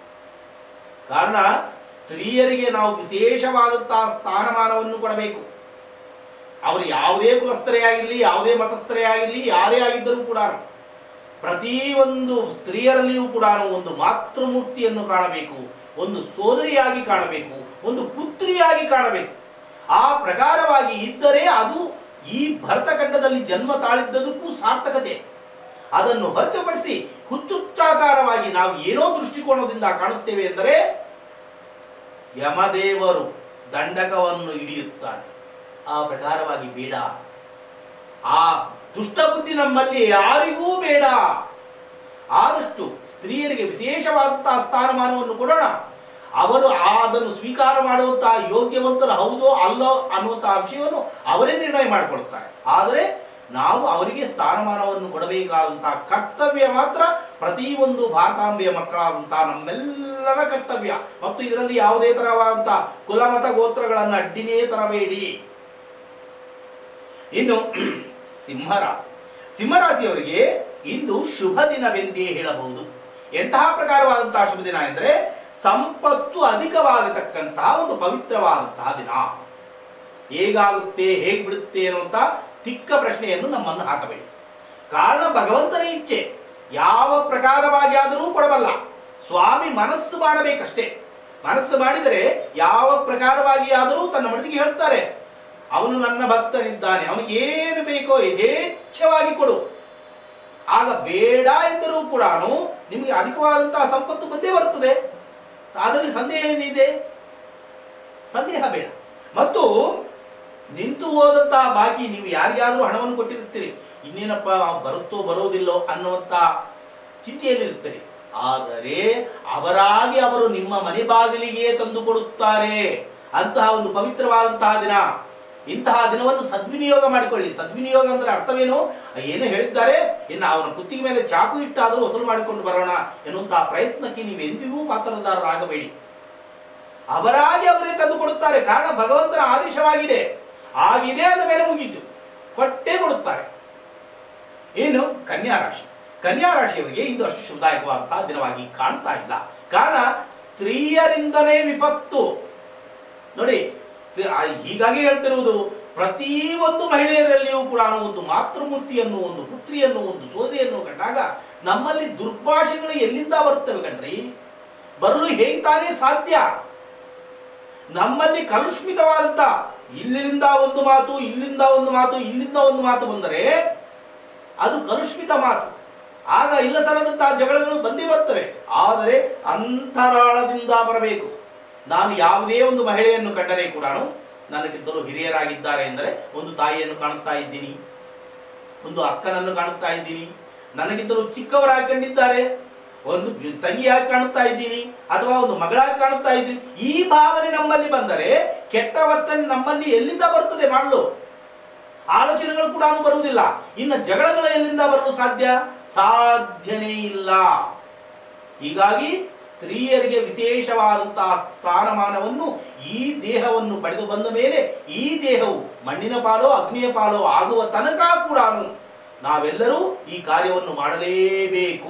ಕಾರಣ ಸ್ತ್ರೀಯರಿಗೆ ನಾವು ವಿಶೇಷವಾದಂತಹ ಸ್ಥಾನಮಾನವನ್ನು ಕೊಡಬೇಕು ಅವರು ಯಾವುದೇ ಕುಲಸ್ಥರೇ ಆಗಿರಲಿ ಯಾವುದೇ ಮತಸ್ಥರೇ ಆಗಿರಲಿ ಯಾರೇ ಆಗಿದ್ದರೂ ಕೂಡ ಪ್ರತಿಯೊಂದು ಸ್ತ್ರೀಯರಲ್ಲಿಯೂ ಕೂಡ ಒಂದು ಮಾತೃಮೂರ್ತಿಯನ್ನು ಕಾಣಬೇಕು ಒಂದು ಸೋದರಿಯಾಗಿ ಕಾಣಬೇಕು ಒಂದು ಪುತ್ರಿಯಾಗಿ ಕಾಣಬೇಕು ಆ ಪ್ರಕಾರವಾಗಿ ಇದ್ದರೆ ಅದು ಈ ಭರತಖಂಡದಲ್ಲಿ ಜನ್ಮ ತಾಳಿದ್ದದಕ್ಕೂ ಸಾರ್ಥಕತೆ ಅದನ್ನು ಹೊರತುಪಡಿಸಿ ಹುಚ್ಚುಚ್ಚಾಕಾರವಾಗಿ ನಾವು ಏನೋ ದೃಷ್ಟಿಕೋನದಿಂದ ಕಾಣುತ್ತೇವೆ ಎಂದರೆ ಯಮದೇವರು ದಂಡಕವನ್ನು ಹಿಡಿಯುತ್ತಾನೆ ಆ ಪ್ರಕಾರವಾಗಿ ಬೇಡ ಆ ದುಷ್ಟಬುದ್ಧಿ ನಮ್ಮಲ್ಲಿ ಯಾರಿಗೂ ಬೇಡ ಆದಷ್ಟು ಸ್ತ್ರೀಯರಿಗೆ ವಿಶೇಷವಾದಂತಹ ಸ್ಥಾನಮಾನವನ್ನು ಕೊಡೋಣ ಅವರು ಆ ಅದನ್ನು ಸ್ವೀಕಾರ ಮಾಡುವಂತಹ ಯೋಗ್ಯವಂತರು ಹೌದೋ ಅಲ್ಲೋ ಅನ್ನುವಂತಹ ವಿಷಯವನ್ನು ಅವರೇ ನಿರ್ಣಯ ಮಾಡಿಕೊಳ್ಳುತ್ತಾರೆ ಆದರೆ ನಾವು ಅವರಿಗೆ ಸ್ಥಾನಮಾನವನ್ನು ಕೊಡಬೇಕಾದಂತಹ ಕರ್ತವ್ಯ ಮಾತ್ರ ಪ್ರತಿಯೊಂದು ಭಾರತಾಂಬೆಯ ಮಕ್ಕಳಾದಂತಹ ನಮ್ಮೆಲ್ಲರ ಕರ್ತವ್ಯ ಮತ್ತು ಇದರಲ್ಲಿ ಯಾವುದೇ ತರವಾದಂತಹ ಕುಲಮತ ಗೋತ್ರಗಳನ್ನು ಅಡ್ಡಿನೇ ತರಬೇಡಿ ಇನ್ನು ಸಿಂಹರಾಶಿ ಸಿಂಹರಾಶಿಯವರಿಗೆ ಇಂದು ಶುಭ ದಿನವೆಂದೇ ಹೇಳಬಹುದು ಎಂತಹ ಪ್ರಕಾರವಾದಂತಹ ಶುಭ ದಿನ ಎಂದರೆ ಸಂಪತ್ತು ಅಧಿಕವಾಗತಕ್ಕಂತಹ ಒಂದು ಪವಿತ್ರವಾದಂತಹ ದಿನ ಹೇಗಾಗುತ್ತೆ ಹೇಗೆ ಬಿಡುತ್ತೆ ಅನ್ನುವಂತ ತಿಕ್ಕ ಪ್ರಶ್ನೆಯನ್ನು ನಮ್ಮನ್ನು ಹಾಕಬೇಡಿ ಕಾರಣ ಭಗವಂತನ ಇಚ್ಛೆ ಯಾವ ಪ್ರಕಾರವಾಗಿ ಆದರೂ ಕೊಡಬಲ್ಲ ಸ್ವಾಮಿ ಮನಸ್ಸು ಮಾಡಬೇಕಷ್ಟೇ ಮನಸ್ಸು ಮಾಡಿದರೆ ಯಾವ ಪ್ರಕಾರವಾಗಿ ಆದರೂ ತನ್ನ ಮನಸ್ಸಿಗೆ ಹೇಳ್ತಾರೆ ಅವನು ನನ್ನ ಭಕ್ತನಿದ್ದಾನೆ ಅವನಿಗೆ ಏನು ಬೇಕೋ ಯಥೇಚ್ಛವಾಗಿ ಕೊಡು ಆಗ ಬೇಡ ಎಂದರೂ ಕೂಡ ನಿಮಗೆ ಅಧಿಕವಾದಂತಹ ಸಂಪತ್ತು ಬಂದೇ ಬರುತ್ತದೆ ಅದರಲ್ಲಿ ಸಂದೇಹ ಏನಿದೆ ಸಂದೇಹ ಬೇಡ ಮತ್ತು ನಿಂತು ಹೋದಂತಹ ಬಾಕಿ ನೀವು ಯಾರಿಗಾದ್ರೂ ಹಣವನ್ನು ಕೊಟ್ಟಿರುತ್ತೀರಿ ಇನ್ನೇನಪ್ಪ ಬರುತ್ತೋ ಬರೋದಿಲ್ಲೋ ಅನ್ನುವಂತ ಚಿಂತೆಯಲ್ಲಿರುತ್ತೀರಿ ಆದರೆ ಅವರಾಗಿ ಅವರು ನಿಮ್ಮ ಮನೆ ಬಾಗಿಲಿಗೆ ತಂದು ಕೊಡುತ್ತಾರೆ ಅಂತಹ ಒಂದು ಪವಿತ್ರವಾದಂತಹ ದಿನ ಇಂತಹ ದಿನವನ್ನು ಸದ್ವಿನಿಯೋಗ ಮಾಡಿಕೊಳ್ಳಿ ಸದ್ವಿನಿಯೋಗ ಅಂದ್ರೆ ಅರ್ಥವೇನು ಏನು ಹೇಳಿದ್ದಾರೆ ಇನ್ನು ಅವನ ಕುತ್ತಿಗೆ ಮೇಲೆ ಚಾಕು ಇಟ್ಟಾದರೂ ವಸೂಲು ಮಾಡಿಕೊಂಡು ಬರೋಣ ಎನ್ನುವಂತಹ ಪ್ರಯತ್ನಕ್ಕೆ ನೀವು ಎಂದಿಗೂ ಪಾತ್ರದಾರರಾಗಬೇಡಿ ಅವರಾಗಿ ಅವರೇ ತಂದು ಕೊಡುತ್ತಾರೆ ಕಾರಣ ಭಗವಂತನ ಆದೇಶವಾಗಿದೆ ಆಗಿದೆ ಅಂದ ಮೇಲೆ ಮುಗೀತು ಕೊಟ್ಟೇ ಕೊಡುತ್ತಾರೆ ಇನ್ನು ಕನ್ಯಾ ರಾಶಿ ಕನ್ಯಾ ರಾಶಿಯವರಿಗೆ ಇಂದು ಅಷ್ಟು ಶುಭದಾಯಕವಾದಂತಹ ದಿನವಾಗಿ ಕಾಣ್ತಾ ಇಲ್ಲ ಕಾರಣ ಸ್ತ್ರೀಯರಿಂದಲೇ ವಿಪತ್ತು ನೋಡಿ ಸ್ತ್ರೀ- ಆ, ಹೀಗಾಗಿ ಹೇಳ್ತಿರುವುದು ಪ್ರತಿ ಒಂದು ಮಹಿಳೆಯರಲ್ಲಿಯೂ ಕೂಡ ಒಂದು ಮಾತೃಮೂರ್ತಿಯನ್ನು ಒಂದು ಪುತ್ರಿಯನ್ನು ಒಂದು ಸೋದರಿಯನ್ನು ಕಂಡಾಗ ನಮ್ಮಲ್ಲಿ ದುರ್ಭಾಷೆಗಳು ಎಲ್ಲಿಂದ ಬರುತ್ತವೆ ಕಣ್ರಿ ಬರಲು ಹೇಗೆ ತಾನೇ ಸಾಧ್ಯ ನಮ್ಮಲ್ಲಿ ಕಲುಷ್ಮಿತವಾದಂತ ಇಲ್ಲಿಂದ ಒಂದು ಮಾತು ಇಲ್ಲಿಂದ ಒಂದು ಮಾತು ಇಲ್ಲಿಂದ ಒಂದು ಮಾತು ಬಂದರೆ ಅದು ಕಲುಷ್ಮಿತ ಮಾತು ಆಗ ಇಲ್ಲ ಸಲ್ಲದಂತಹ ಜಗಳಗಳು ಬಂದೇ ಬರ್ತವೆ ಆದರೆ ಅಂತರಾಳದಿಂದ ಬರಬೇಕು ನಾನು ಯಾವುದೇ ಒಂದು ಮಹಿಳೆಯನ್ನು ಕಂಡರೆ ಕೂಡ ನನಗಿದ್ದಲು ಹಿರಿಯರಾಗಿದ್ದಾರೆ ಎಂದರೆ ಒಂದು ತಾಯಿಯನ್ನು ಕಾಣುತ್ತಾ ಇದ್ದೀನಿ ಒಂದು ಅಕ್ಕನನ್ನು ಕಾಣುತ್ತಾ ಇದ್ದೀನಿ ನನಗಿದ್ದಲು ಚಿಕ್ಕವರಾಗಿ ಕಂಡಿದ್ದಾರೆ ಒಂದು ತಂಗಿಯಾಗಿ ಕಾಣುತ್ತಾ ಇದ್ದೀನಿ ಅಥವಾ ಒಂದು ಮಗಳಾಗಿ ಕಾಣುತ್ತಾ ಇದ್ದೀನಿ ಈ ಭಾವನೆ ನಮ್ಮಲ್ಲಿ ಬಂದರೆ ಕೆಟ್ಟ ವರ್ತನೆ ನಮ್ಮಲ್ಲಿ ಎಲ್ಲಿಂದ ಬರ್ತದೆ ಮಾಡಲು ಆಲೋಚನೆಗಳು ಕೂಡ ಬರುವುದಿಲ್ಲ ಇನ್ನು ಜಗಳಗಳು ಎಲ್ಲಿಂದ ಬರಲು ಸಾಧ್ಯ ಸಾಧ್ಯನೇ ಇಲ್ಲ ಹೀಗಾಗಿ ಸ್ತ್ರೀಯರಿಗೆ ವಿಶೇಷವಾದಂತಹ ಸ್ಥಾನಮಾನವನ್ನು ಈ ದೇಹವನ್ನು ಪಡೆದು ಬಂದ ಮೇಲೆ ಈ ದೇಹವು ಮಣ್ಣಿನ ಪಾಲೋ ಅಗ್ನಿಯ ಪಾಲೋ ಆಗುವ ತನಕ ಕೂಡ ನಾವೆಲ್ಲರೂ ಈ ಕಾರ್ಯವನ್ನು ಮಾಡಲೇಬೇಕು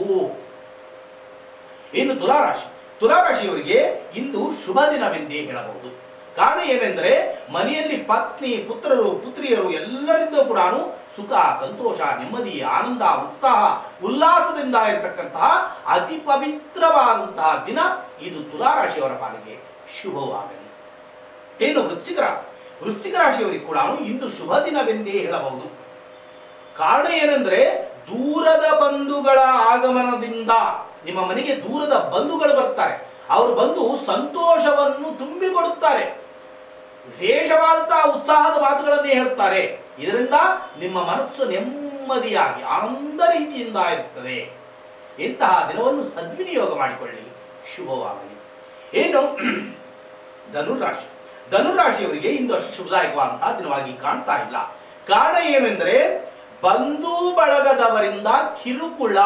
ಇನ್ನು ತುಲಾರಾಶಿ ತುಲಾರಾಶಿಯವರಿಗೆ ಇಂದು ಶುಭ ದಿನವೆಂದೇ ಹೇಳಬಹುದು ಕಾರಣ ಏನೆಂದರೆ ಮನೆಯಲ್ಲಿ ಪತ್ನಿ ಪುತ್ರರು ಪುತ್ರಿಯರು ಎಲ್ಲರಿಂದ ಕೂಡ ಸುಖ ಸಂತೋಷ ನೆಮ್ಮದಿ ಆನಂದ ಉತ್ಸಾಹ ಉಲ್ಲಾಸದಿಂದ ಇರತಕ್ಕಂತಹ ಅತಿ ಪವಿತ್ರವಾದಂತಹ ದಿನ ಇದು ತುಲಾರಾಶಿಯವರ ಪಾಲಿಗೆ ಶುಭವಾಗಲಿ ಏನು ವೃಶ್ಚಿಕ ರಾಶಿ ವೃಶ್ಚಿಕ ರಾಶಿಯವರಿಗೆ ಕೂಡ ಇಂದು ಶುಭ ದಿನವೆಂದೇ ಹೇಳಬಹುದು ಕಾರಣ ಏನೆಂದರೆ ದೂರದ ಬಂಧುಗಳ ಆಗಮನದಿಂದ ನಿಮ್ಮ ಮನೆಗೆ ದೂರದ ಬಂಧುಗಳು ಬರ್ತಾರೆ ಅವರು ಬಂದು ಸಂತೋಷವನ್ನು ತುಂಬಿಕೊಡುತ್ತಾರೆ ವಿಶೇಷವಾದಂತಹ ಉತ್ಸಾಹದ ಮಾತುಗಳನ್ನೇ ಹೇಳುತ್ತಾರೆ ಇದರಿಂದ ನಿಮ್ಮ ಮನಸ್ಸು ನೆಮ್ಮದಿಯಾಗಿ ಆನಂದ ರೀತಿಯಿಂದ ಇರುತ್ತದೆ ಇಂತಹ ದಿನವನ್ನು ಸದ್ವಿನಿಯೋಗ ಮಾಡಿಕೊಳ್ಳಿ ಶುಭವಾಗಲಿ ಏನು ಧನುರಾಶಿ ಧನುರಾಶಿಯವರಿಗೆ ಇಂದು ಅಷ್ಟು ಶುಭದಾಯಕವಾದಂತಹ ದಿನವಾಗಿ ಕಾಣ್ತಾ ಇಲ್ಲ ಕಾರಣ ಏನೆಂದರೆ ಬಂಧು ಬಳಗದವರಿಂದ ಕಿರುಕುಳ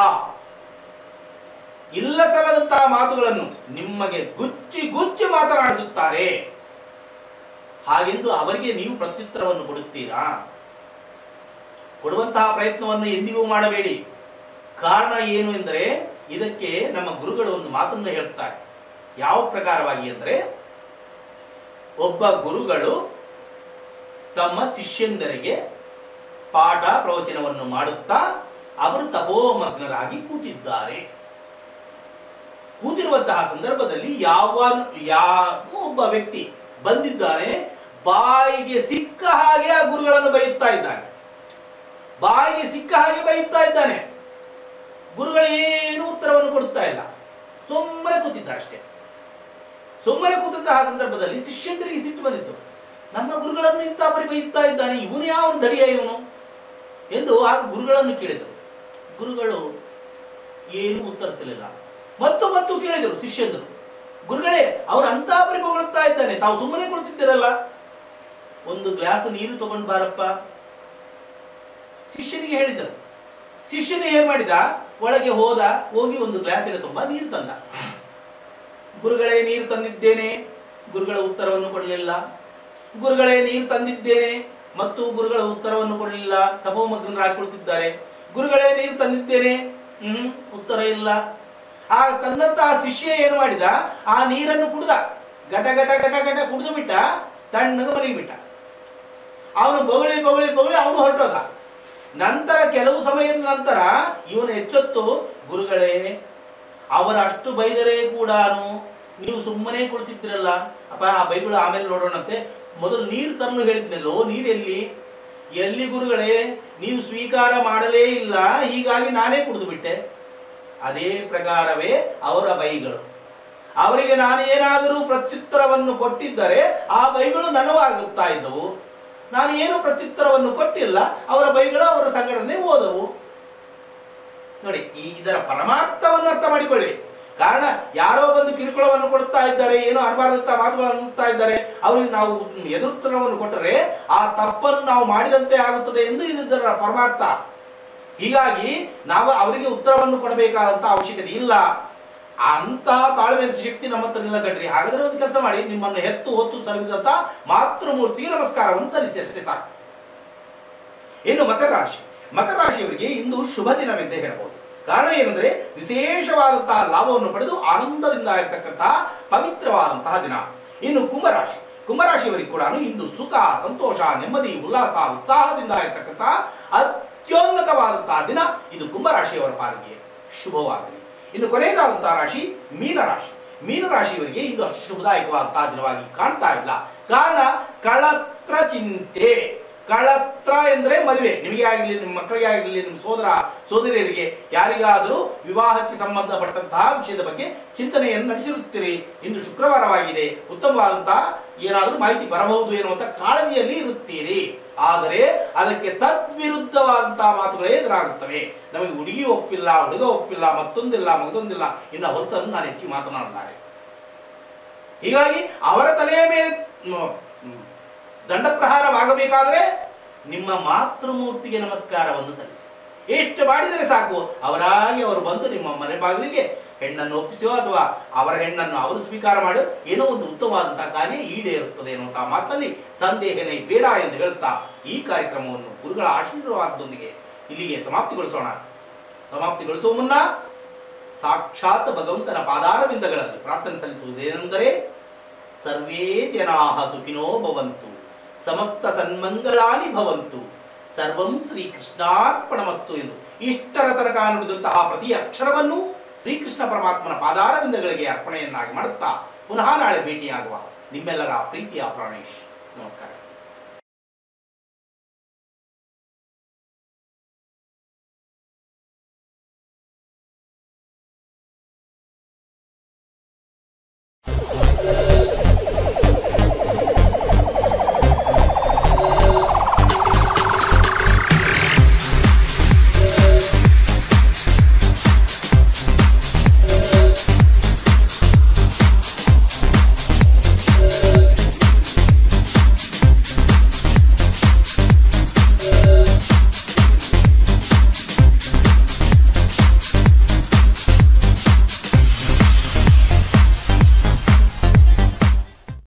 ಇಲ್ಲ ಸಲ್ಲದಂತಹ ಮಾತುಗಳನ್ನು ನಿಮಗೆ ಗುಚ್ಚಿ ಗುಚ್ಚಿ ಮಾತನಾಡಿಸುತ್ತಾರೆ ಹಾಗೆಂದು ಅವರಿಗೆ ನೀವು ಪ್ರತ್ಯುತ್ತರವನ್ನು ಕೊಡುತ್ತೀರಾ ಕೊಡುವಂತಹ ಪ್ರಯತ್ನವನ್ನು ಎಂದಿಗೂ ಮಾಡಬೇಡಿ ಕಾರಣ ಏನು ಎಂದರೆ ಇದಕ್ಕೆ ನಮ್ಮ ಗುರುಗಳು ಒಂದು ಮಾತನ್ನು ಹೇಳ್ತಾರೆ ಯಾವ ಪ್ರಕಾರವಾಗಿ ಅಂದರೆ ಒಬ್ಬ ಗುರುಗಳು ತಮ್ಮ ಶಿಷ್ಯಂದರಿಗೆ ಪಾಠ ಪ್ರವಚನವನ್ನು ಮಾಡುತ್ತಾ ಅವರು ತಪೋಮಗ್ನರಾಗಿ ಕೂತಿದ್ದಾರೆ ಕೂತಿರುವಂತಹ ಸಂದರ್ಭದಲ್ಲಿ ಯಾವ ಯಾವ ಒಬ್ಬ ವ್ಯಕ್ತಿ ಬಂದಿದ್ದಾನೆ ಬಾಯಿಗೆ ಸಿಕ್ಕ ಹಾಗೆ ಆ ಗುರುಗಳನ್ನು ಬೈಯುತ್ತಾ ಇದ್ದಾನೆ ಬಾಯಿಗೆ ಸಿಕ್ಕ ಹಾಗೆ ಬೈಯುತ್ತಾ ಇದ್ದಾನೆ ಗುರುಗಳೇನು ಉತ್ತರವನ್ನು ಕೊಡುತ್ತಾ ಇಲ್ಲ ಸುಮ್ಮನೆ ಕೂತಿದ್ದಾರೆ ಅಷ್ಟೇ ಸುಮ್ಮನೆ ಕೂತಂತಹ ಸಂದರ್ಭದಲ್ಲಿ ಶಿಷ್ಯಂದರಿಗೆ ಸಿಟ್ಟು ಬಂದಿತ್ತು ನಮ್ಮ ಗುರುಗಳನ್ನು ಇಂಥ ಪರಿ ಬೈಯುತ್ತಾ ಇದ್ದಾನೆ ಇವನು ಯಾವ ದಡಿಯ ಇವನು ಎಂದು ಆ ಗುರುಗಳನ್ನು ಕೇಳಿದರು ಗುರುಗಳು ಏನು ಉತ್ತರಿಸಲಿಲ್ಲ ಮತ್ತು ಮತ್ತು ಕೇಳಿದರು ಶಿಷ್ಯಂದರು ಗುರುಗಳೇ ಅವನು ಅಂತ ಪರಿ ಹೊಗಳುತ್ತಾ ಇದ್ದಾನೆ ತಾವು ಸುಮ್ಮನೆ ಕುಳಿತಿದ್ದೀರಲ್ಲ ಒಂದು ಗ್ಲಾಸ್ ನೀರು ತಗೊಂಡು ಬಾರಪ್ಪ ಶಿಷ್ಯನಿಗೆ ಹೇಳಿದರು ಶಿಷ್ಯನೇ ಏನ್ ಮಾಡಿದ ಒಳಗೆ ಹೋದ ಹೋಗಿ ಒಂದು ಗ್ಲಾಸಿನ ತುಂಬಾ ನೀರು ತಂದ ಗುರುಗಳೇ ನೀರು ತಂದಿದ್ದೇನೆ ಗುರುಗಳ ಉತ್ತರವನ್ನು ಕೊಡಲಿಲ್ಲ ಗುರುಗಳೇ ನೀರು ತಂದಿದ್ದೇನೆ ಮತ್ತು ಗುರುಗಳ ಉತ್ತರವನ್ನು ಕೊಡಲಿಲ್ಲ ತಪೋಮಗ್ನರಾಗಿ ಕುಳಿತಿದ್ದಾರೆ ಗುರುಗಳೇ ನೀರು ತಂದಿದ್ದೇನೆ ಹ್ಮ್ ಉತ್ತರ ಇಲ್ಲ ಆ ತಂದಂತಹ ಶಿಷ್ಯ ಏನು ಮಾಡಿದ ಆ ನೀರನ್ನು ಕುಡ್ದ ಘಟ ಘಟ ಘಟ ಘಟ ಕುಡಿದು ಬಿಟ್ಟ ತಣ್ಣಗೆ ಮನೆಗೆ ಬಿಟ್ಟ ಅವನು ಬೊಗಳಿ ಬೊಗಳಿ ಬೊಗಳಿ ಅವನು ಹೊರಟೋದ ನಂತರ ಕೆಲವು ಸಮಯದ ನಂತರ ಇವನು ಎಚ್ಚೊತ್ತು ಗುರುಗಳೇ ಅವರ ಅಷ್ಟು ಬೈದರೆ ಕೂಡ ನೀವು ಸುಮ್ಮನೆ ಕುಳಿತಿದ್ರಲ್ಲ ಅಪ್ಪ ಆ ಬೈಗಳು ಆಮೇಲೆ ನೋಡೋಣಂತೆ ಮೊದಲು ನೀರು ತರಲು ಹೇಳಿದ್ನಲ್ಲೋ ನೀರು ಎಲ್ಲಿ ಎಲ್ಲಿ ಗುರುಗಳೇ ನೀವು ಸ್ವೀಕಾರ ಮಾಡಲೇ ಇಲ್ಲ ಹೀಗಾಗಿ ನಾನೇ ಕುಡಿದು ಬಿಟ್ಟೆ ಅದೇ ಪ್ರಕಾರವೇ ಅವರ ಬೈಗಳು ಅವರಿಗೆ ನಾನು ಏನಾದರೂ ಪ್ರತ್ಯುತ್ತರವನ್ನು ಕೊಟ್ಟಿದ್ದರೆ ಆ ಬೈಗಳು ನನವಾಗುತ್ತಾ ಇದ್ದವು ನಾನು ಏನು ಪ್ರತ್ಯುತ್ತರವನ್ನು ಕೊಟ್ಟಿಲ್ಲ ಅವರ ಬೈಗಳು ಅವರ ಸಂಘಟನೆ ಓದವು ನೋಡಿ ಈ ಇದರ ಪರಮಾರ್ಥವನ್ನು ಅರ್ಥ ಮಾಡಿಕೊಳ್ಳಿ ಕಾರಣ ಯಾರೋ ಬಂದು ಕಿರುಕುಳವನ್ನು ಕೊಡ್ತಾ ಇದ್ದಾರೆ ಏನೋ ಅನ್ಬಾರ್ದಂತ ಮಾತುಗಳನ್ನು ಅನ್ನುತ್ತಾ ಇದ್ದಾರೆ ಅವರಿಗೆ ನಾವು ಎದುರುತ್ತರವನ್ನು ಕೊಟ್ಟರೆ ಆ ತಪ್ಪನ್ನು ನಾವು ಮಾಡಿದಂತೆ ಆಗುತ್ತದೆ ಎಂದು ಇದರ ಪರಮಾರ್ಥ ಹೀಗಾಗಿ ನಾವು ಅವರಿಗೆ ಉತ್ತರವನ್ನು ಕೊಡಬೇಕಾದಂತ ಅವಶ್ಯಕತೆ ಇಲ್ಲ ಅಂತಹ ತಾಳ್ಮೆ ಶಕ್ತಿ ನಮ್ಮ ಹತ್ರ ಇಲ್ಲ ಕಣ್ರಿ ಹಾಗಾದ್ರೆ ಒಂದು ಕೆಲಸ ಮಾಡಿ ನಿಮ್ಮನ್ನು ಹೆತ್ತು ಹೊತ್ತು ಸಲ್ಲಿಸಿದಂತ ಮಾತೃಮೂರ್ತಿಗೆ ನಮಸ್ಕಾರವನ್ನು ಸಲ್ಲಿಸಿ ಅಷ್ಟೇ ಸಾಕು ಇನ್ನು ಮಕರ ರಾಶಿ ಮಕರ ರಾಶಿಯವರಿಗೆ ಇಂದು ಶುಭ ದಿನವೆಂದೇ ಹೇಳಬಹುದು ಕಾರಣ ಏನಂದ್ರೆ ವಿಶೇಷವಾದಂತಹ ಲಾಭವನ್ನು ಪಡೆದು ಆನಂದದಿಂದ ಇರತಕ್ಕಂತಹ ಪವಿತ್ರವಾದಂತಹ ದಿನ ಇನ್ನು ಕುಂಭರಾಶಿ ಕುಂಭರಾಶಿಯವರಿಗೆ ಕೂಡ ಇಂದು ಸುಖ ಸಂತೋಷ ನೆಮ್ಮದಿ ಉಲ್ಲಾಸ ಉತ್ಸಾಹದಿಂದ ಇರತಕ್ಕಂತಹ ಅತ್ಯುನ್ನತವಾದಂತಹ ದಿನ ಇದು ಕುಂಭರಾಶಿಯವರ ಪಾಲಿಗೆ ಶುಭವಾಗಲಿ ಇನ್ನು ಕೊನೆಯದಾದಂತಹ ರಾಶಿ ಮೀನರಾಶಿ ಮೀನರಾಶಿಯವರಿಗೆ ಇದು ಅಷ್ಟು ಶುಭದಾಯಕವಾದಂತಹ ದಿನವಾಗಿ ಕಾಣ್ತಾ ಇಲ್ಲ ಕಾರಣ ಕಳತ್ರ ಚಿಂತೆ ಕಳತ್ರ ಎಂದ್ರೆ ಮದುವೆ ನಿಮಗೆ ಆಗಲಿ ನಿಮ್ಮ ಮಕ್ಕಳಿಗೆ ಆಗಲಿ ನಿಮ್ಮ ಸೋದರ ಸೋದರಿಯರಿಗೆ ಯಾರಿಗಾದರೂ ವಿವಾಹಕ್ಕೆ ಸಂಬಂಧಪಟ್ಟಂತಹ ವಿಷಯದ ಬಗ್ಗೆ ಚಿಂತನೆಯನ್ನು ನಡೆಸಿರುತ್ತೀರಿ ಇಂದು ಶುಕ್ರವಾರವಾಗಿದೆ ಉತ್ತಮವಾದಂತಹ ಏನಾದರೂ ಮಾಹಿತಿ ಬರಬಹುದು ಎನ್ನುವಂತ ಕಾಳಜಿಯಲ್ಲಿ ಇರುತ್ತೀರಿ ಆದರೆ ಅದಕ್ಕೆ ತದ್ವಿರುದ್ಧವಾದಂತಹ ಮಾತುಗಳೇ ಎದುರಾಗುತ್ತವೆ ನಮಗೆ ಹುಡುಗಿ ಒಪ್ಪಿಲ್ಲ ಹುಡುಗ ಒಪ್ಪಿಲ್ಲ ಮತ್ತೊಂದಿಲ್ಲ ಮಗದೊಂದಿಲ್ಲ ಇನ್ನು ಹೊಲಸನ್ನು ನಾನು ಹೆಚ್ಚಿ ಮಾತನಾಡಲಾರೆ ಹೀಗಾಗಿ ಅವರ ತಲೆಯ ಮೇಲೆ ಮ್, ಮ್, ದಂಡ ಪ್ರಹಾರವಾಗಬೇಕಾದರೆ ನಿಮ್ಮ ಮಾತೃಮೂರ್ತಿಗೆ ನಮಸ್ಕಾರವನ್ನು ಸಲ್ಲಿಸಿ ಎಷ್ಟು ಮಾಡಿದರೆ ಸಾಕು ಅವರಾಗಿ ಅವರು ಬಂದು ನಿಮ್ಮ ಮನೆ ಬಾಗಿಲಿಗೆ ಹೆಣ್ಣನ್ನು ಒಪ್ಪಿಸೋ ಅಥವಾ ಅವರ ಹೆಣ್ಣನ್ನು ಅವರು ಸ್ವೀಕಾರ ಮಾಡೋ ಏನೋ ಒಂದು ಉತ್ತಮವಾದಂತಹ ಕಾರ್ಯ ಈಡೇರುತ್ತದೆ ಎನ್ನುವಂತಹ ಮಾತಲ್ಲಿ ಸಂದೇಹನೇ ಬೇಡ ಎಂದು ಹೇಳುತ್ತಾ ಈ ಕಾರ್ಯಕ್ರಮವನ್ನು ಗುರುಗಳ ಆಶೀರ್ವಾದದೊಂದಿಗೆ ಇಲ್ಲಿಗೆ ಸಮಾಪ್ತಿಗೊಳಿಸೋಣ ಸಮಾಪ್ತಿಗೊಳಿಸುವ ಮುನ್ನ ಸಾಕ್ಷಾತ್ ಭಗವಂತನ ಪಾದಾರವಿಂದಗಳಲ್ಲಿ ಪ್ರಾರ್ಥನೆ ಸಲ್ಲಿಸುವುದೇನೆಂದರೆ ಸರ್ವೇ ಜನಾಹ ಸುಖಿನೋ ಭವಂತು ಸಮಸ್ತ ಸನ್ಮಂಗಳಾನಿ ಭವಂತು ಸರ್ವಂ ಶ್ರೀಕೃಷ್ಣಾರ್ಪಣಮಸ್ತು ಎಂದು ಇಷ್ಟರ ತನಕ ನುಡಿದಂತಹ ಪ್ರತಿ ಅಕ್ಷರವನ್ನು ಶ್ರೀಕೃಷ್ಣ ಪರಮಾತ್ಮನ ಪಾದಾರವಿಂದಗಳಿಗೆ ಅರ್ಪಣೆಯನ್ನಾಗಿ ಮಾಡುತ್ತಾ ಪುನಃ ನಾಳೆ ಭೇಟಿಯಾಗುವ ನಿಮ್ಮೆಲ್ಲರ ಪ್ರೀತಿಯ ಪ್ರಾಣೇಶ್ ನಮಸ್ಕಾರ